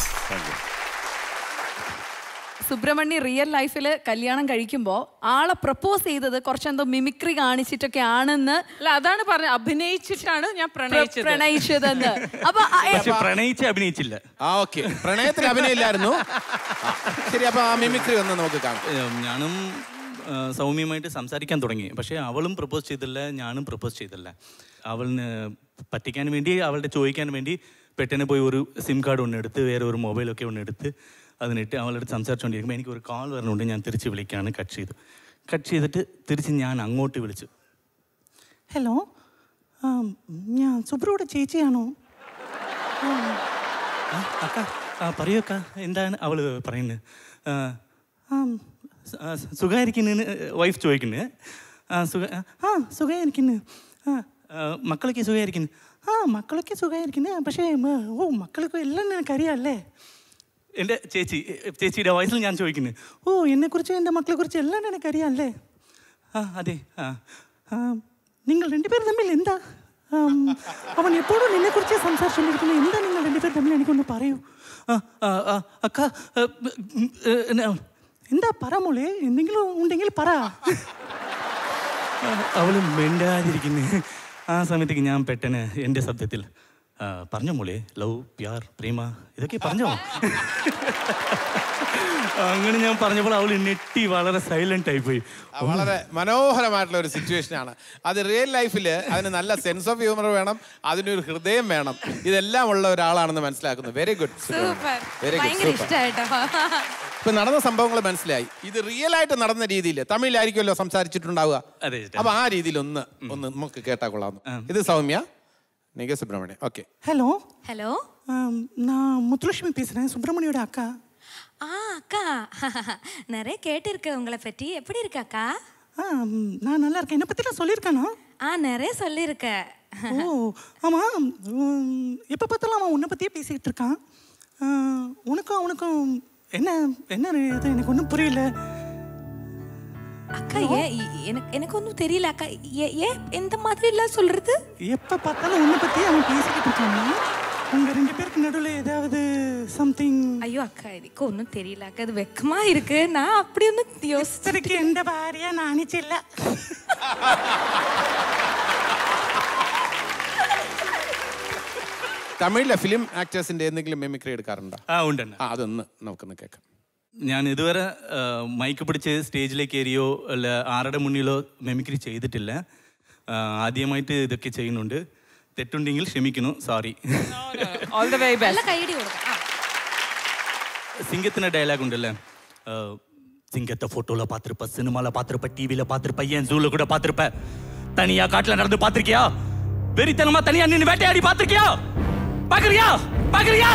Subramanya real ലൈഫിൽ കല്യാണം കഴിക്കുമ്പോൾ ആളെ പ്രപ്പോസ് ചെയ്തത് കുറച്ചെന്തോ മിമിക്രി കാണിച്ചിട്ടൊക്കെ ആണെന്ന് അല്ല അതാണ് പറഞ്ഞത് അഭിനയിച്ചിട്ടാണ് ഞാൻ പ്രണയിച്ചത് പ്രണയിച്ചതെന്ന് അപ്പൊ ആ, ഏ, പക്ഷെ പ്രണയിച്ച് അഭിനയിച്ചില്ല ആ ഓക്കെ പ്രണയത്തിൽ അഭിനയില്ലായിരുന്നു ആ, ശരി അപ്പൊ ആ മിമിക്രി ഒന്ന് നമുക്ക് കാണാം ഏം, ഞാനും ആ, സൗമ്യമായിട്ട് സംസാരിക്കാൻ തുടങ്ങി പക്ഷേ അവളും പ്രപ്പോസ് ചെയ്തില്ല ഞാനും പ്രപ്പോസ് ചെയ്തില്ല അവളിന് പറ്റിക്കാൻ വേണ്ടി അവളുടെ ചോദിക്കാൻ വേണ്ടി പെട്ടെന്ന് പോയി ഒരു സിം കാർഡ് ഒന്ന് എടുത്ത് വേറെ ഒരു മൊബൈലൊക്കെ ഒന്ന് എടുത്ത് അതിനിട്ട് അവളുടെ സംസാരിച്ചുകൊണ്ടിരിക്കുമ്പോൾ എനിക്ക് ഒരു കോൾ വരുന്നുണ്ട് ഞാൻ തിരിച്ച് വിളിക്കാണ് കട്ട് ചെയ്തു കട്ട് ചെയ്തിട്ട് തിരിച്ച് ഞാൻ അങ്ങോട്ട് വിളിച്ചു ഹലോ ആ, ഞാൻ സുബ്രയുടെ ചേച്ചിയാണോ ആ, അക്ക ആ, പറയൂ അക്ക എന്താണ് അവൾ പറയുന്നത് ആ, ആ, ആ, സുഖമായിരിക്കുന്നു വൈഫ് ചോദിക്കുന്നത് ആ സുഖ ആ സുഖമായിരിക്കുന്നു ആ ആ, മക്കളൊക്കെ സുഖമായിരിക്കുന്നു ആ മക്കളൊക്കെ സുഖമായിരിക്കുന്നു പക്ഷേ മ- ഓ മക്കൾക്ക് എല്ലാം നിനക്കറിയാമല്ലേ എൻ്റെ ചേച്ചി ചേച്ചിയുടെ വയസ്സിൽ ഞാൻ ചോദിക്കുന്നത് ഓ എന്നെക്കുറിച്ച് എൻ്റെ മക്കളെക്കുറിച്ച് എല്ലാം നിനക്കറിയാമല്ലേ ആ അതെ ആ ആ, നിങ്ങൾ രണ്ടുപേരും തമ്മിൽ എന്താ ആം, അവൻ എപ്പോഴും നിന്നെക്കുറിച്ച് സംസാരിച്ചുകൊണ്ടിരിക്കുന്നത് എന്താ നിങ്ങൾ രണ്ടുപേരും തമ്മിൽ എനിക്കൊന്ന് പറയൂ ആ, ആ, ആ, അക്ക ആ, ഉം, ഏ, ന- എന്താ പറ മോളെ എന്തെങ്കിലും ഉണ്ടെങ്കിൽ പറ ആ, അവള് മിണ്ടാതിരിക്കുന്നു ആ സമയത്തേക്ക് ഞാൻ പെട്ടെന്ന് എൻ്റെ ശബ്ദത്തിൽ ആ, പറഞ്ഞോ മോളെ ലവ് പ്യാർ പ്രേമ ഇതൊക്കെ പറഞ്ഞോ അങ്ങനെ ഞാൻ പറഞ്ഞപ്പോൾ അവൾ നെട്ടി വളരെ സൈലന്റ് ആയി പോയി ആ, വളരെ മനോഹരമായിട്ടുള്ള ഒരു സിറ്റുവേഷൻ ആണ് അത് റിയൽ ലൈഫിൽ അതിന് നല്ല സെൻസ് ഓഫ് ഹ്യൂമർ വേണം അതിനൊരു ഹൃദയം വേണം ഇതെല്ലാം ഉള്ള ഒരാളാണെന്ന് മനസ്സിലാക്കുന്നു very good super very good ഭയങ്കര സൂപ്പർ ഇഷ്ടമായിട്ടോ ഇപ്പൊ നടന്ന സംഭവങ്ങൾ മനസ്സിലായി ഇത് റിയൽ ആയിട്ട് നടന്ന രീതിയിൽ തമിഴിലായിരിക്കുമല്ലോ സംസാരിച്ചിട്ടുണ്ടാവുക അതെ അപ്പൊ ആ രീതിയിൽ ഒന്ന് ഒന്ന് നമുക്ക് കേട്ടാ കൊള്ളാം ഇത് സൗമ്യ നിക സുബ്രഹ്മണ്യം ഓക്കെ ஹலோ ஹலோ நான் முத்துலட்சுமி பேசுகிறேன் சுப்பிரமணியோட அக்கா ஆ அக்கா நிறைய கேட்டிருக்கேன் உங்களை பற்றி எப்படி இருக்கு அக்கா ஆ ம், நான் நல்லா இருக்கேன் என்னை பற்றிலாம் சொல்லியிருக்கானா ஆ நிறைய சொல்லியிருக்க ஓ ஆமாம் எப்போ பார்த்தாலும் அவன் உன்னை பற்றியே பேசிக்கிட்டு இருக்கான் ஆ, உனக்கும் அவனுக்கும் என்ன என்ன இது எனக்கு ஒன்றும் புரியல அக்கா ஏன் இ- எனக்கு எனக்கு ஒன்றும் தெரியல அக்கா ஏ ஏன் எந்த மாதிரி எல்லாம் சொல்றது எப்போ பார்த்தாலும் உன்னை பற்றியே அவன் பேசிக்கிட்டு இருக்கான் உங்கள் ரெண்டு பேருக்கு நடுவில் ஏதாவது சம்திங் ஐயோ அக்கா இதுக்கு ஒன்றும் தெரியல அக்கா இது வெக்கமா இருக்கு நான் அப்படி ஒன்றும் இத்தனைக்கு எந்த பாரியா நாணிச்சில்ல തമിഴിലെ ഫിലിം ആക്ടേഴ്സിന്റെ എന്തെങ്കിലും മെമിക്രി എടുക്കാറുണ്ടോ ആ ഉണ്ട് ആ അതൊന്ന് നമുക്കൊന്ന് കേൾക്കാം ഞാൻ ഇതുവരെ ആ, മൈക്ക് പിടിച്ച് സ്റ്റേജിലേക്ക് കയറിയോ അല്ല ആരുടെ മുന്നിലോ മെമിക്രി ചെയ്തിട്ടില്ല ആ, ആദ്യമായിട്ട് ഇതൊക്കെ ചെയ്യുന്നുണ്ട് തെറ്റുണ്ടെങ്കിൽ ക്ഷമിക്കുന്നു സോറി ഓൾ ദ വെരി നല്ല കൈയടി കൊടുക്കാം ആ. சிங்கத்தின டயலாக் உண்டுல்ல அஹ், சிங்கத்தை போட்டோல பார்த்திருப்ப சினிமால பார்த்திருப்ப டிவில பார்த்திருப்ப ஏன் ஜூல கூட பார்த்திருப்ப தனியா காட்டுல நடந்து பார்த்திருக்கியா வெறித்தனமா தனியா நின்னு வேட்டையாடி பார்த்திருக்கியா பாக்குறியா பாக்குறியா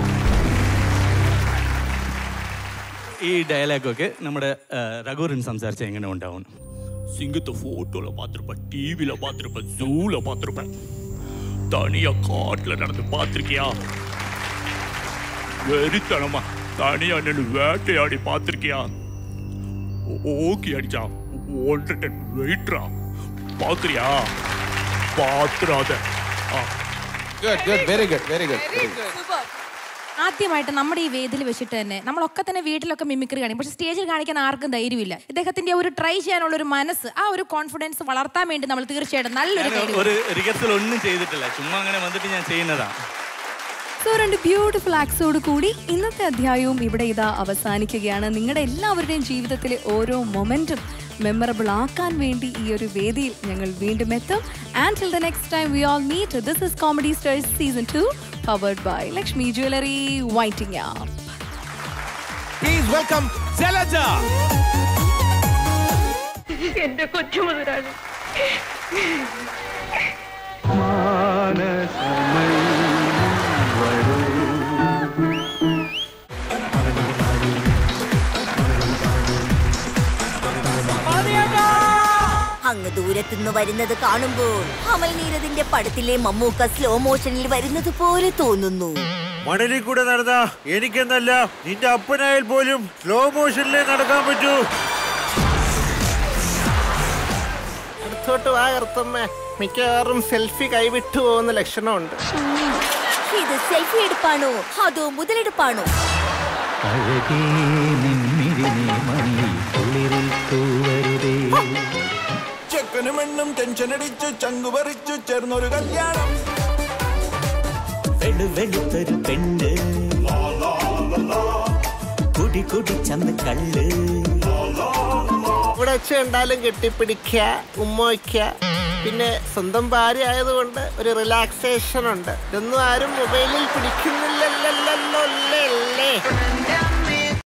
ഈ ഡയലോഗൊക്കെ നമ്മുടെ അഹ്, രഘുവരൻ സംസാരിച്ച എങ്ങനെ ഉണ്ടാവും സിംഗത്തെ ഫോട്ടോல பார்த்திருப்ப டிவில பார்த்திருப்ப ஜூல பார்த்திருப்ப தனியா காட்டுல நடந்து பார்த்திருக்கியா வெறித்தனமா தனியா நின்று வேட்டையாடி பார்த்திருக்கியா ஓகே அடிச்சா ஒன்றரை டன் வெயிட்ரா பாக்குறியா பாத்துறாத good good very good very good ആദ്യമായിട്ട് നമ്മുടെ ഈ വേദിയിൽ വെച്ചിട്ട് തന്നെ നമ്മളൊക്കെ തന്നെ വീട്ടിലൊക്കെ മിമിക്രി കാണിക്കും പക്ഷെ സ്റ്റേജിൽ കാണിക്കാൻ ആർക്കും ധൈര്യമില്ല ഇദ്ദേഹത്തിന്റെ ഒരു ട്രൈ ചെയ്യാനുള്ള ഒരു മനസ്സ് ആ ഒരു കോൺഫിഡൻസ് വളർത്താൻ വേണ്ടി നമ്മൾ തീർച്ചയായിട്ടും നല്ലൊരു കൈ ഒരു റിഹേഴ്സൽ ഒന്നും ചെയ്തിട്ടില്ല ചുമ്മാ അങ്ങനെ വന്നിട്ട് ഞാൻ ചെയ്യുന്നതാ സോ രണ്ട് ബ്യൂട്ടിഫുൾ ആക്സോട് കൂടി ഇന്നത്തെ അധ്യായവും ഇവിടെ ഇതാ അവസാനിക്കുകയാണ് നിങ്ങളുടെ എല്ലാവരുടെയും ജീവിതത്തിലെ ഓരോ മൊമെന്റും മെമ്മറബിൾ ആക്കാൻ വേണ്ടി ഈ ഒരു വേദിയിൽ ഞങ്ങൾ വീണ്ടും എത്തും and till the next time we all meet this is comedy stars season two powered by Lakshmi jewellery waiting app please welcome Jalaja എന്റെ കൊച്ചു മുതലാളി അങ്ങ് ദൂരത്തുനിന്ന് വരുന്നത് കാണുമ്പോൾ അമൽ നീരദിന്റെ പടത്തിലെ മമ്മൂക്ക സ്ലോ മോഷനിൽ വരുന്നത് പോലെ തോന്നുന്നു മണലിൽ കൂടെ നടന്ന എനിക്കെന്നല്ല നിന്റെ അപ്പനായാൽ പോലും സ്ലോ മോഷനിലേ നടക്കാൻ പറ്റൂ അടുത്തോട്ട് വാ കറുത്തമ്മ മിക്കവാറും സെൽഫി കൈവിട്ടു പോകുന്ന ലക്ഷണമുണ്ട് ഇത് സെൽഫി എടുപ്പാണോ അതോ മുതലെടുപ്പാണോ അഴകേ നിന്നിരിനെ മണി കുളിരിൽ തൂവരുതേ ചെക്കനും പെണ്ണും ടെൻഷൻ അടിച്ചു ചങ്കു പറിച്ചു ചേർന്നൊരു കല്യാണം വെളുവെളുത്തൊരു പെണ്ണ് കുടി കുടിച്ചന്ന് കള്ള് ഇവിടെ വെച്ച് കണ്ടാലും കെട്ടിപ്പിടിക്കുക ഉമ്മ വയ്ക്കുക പിന്നെ സ്വന്തം ഭാര്യ ആയതുകൊണ്ട് ഒരു റിലാക്സേഷൻ ഉണ്ട് ഇതൊന്നും ആരും മൊബൈലിൽ പിടിക്കുന്നില്ലല്ലോ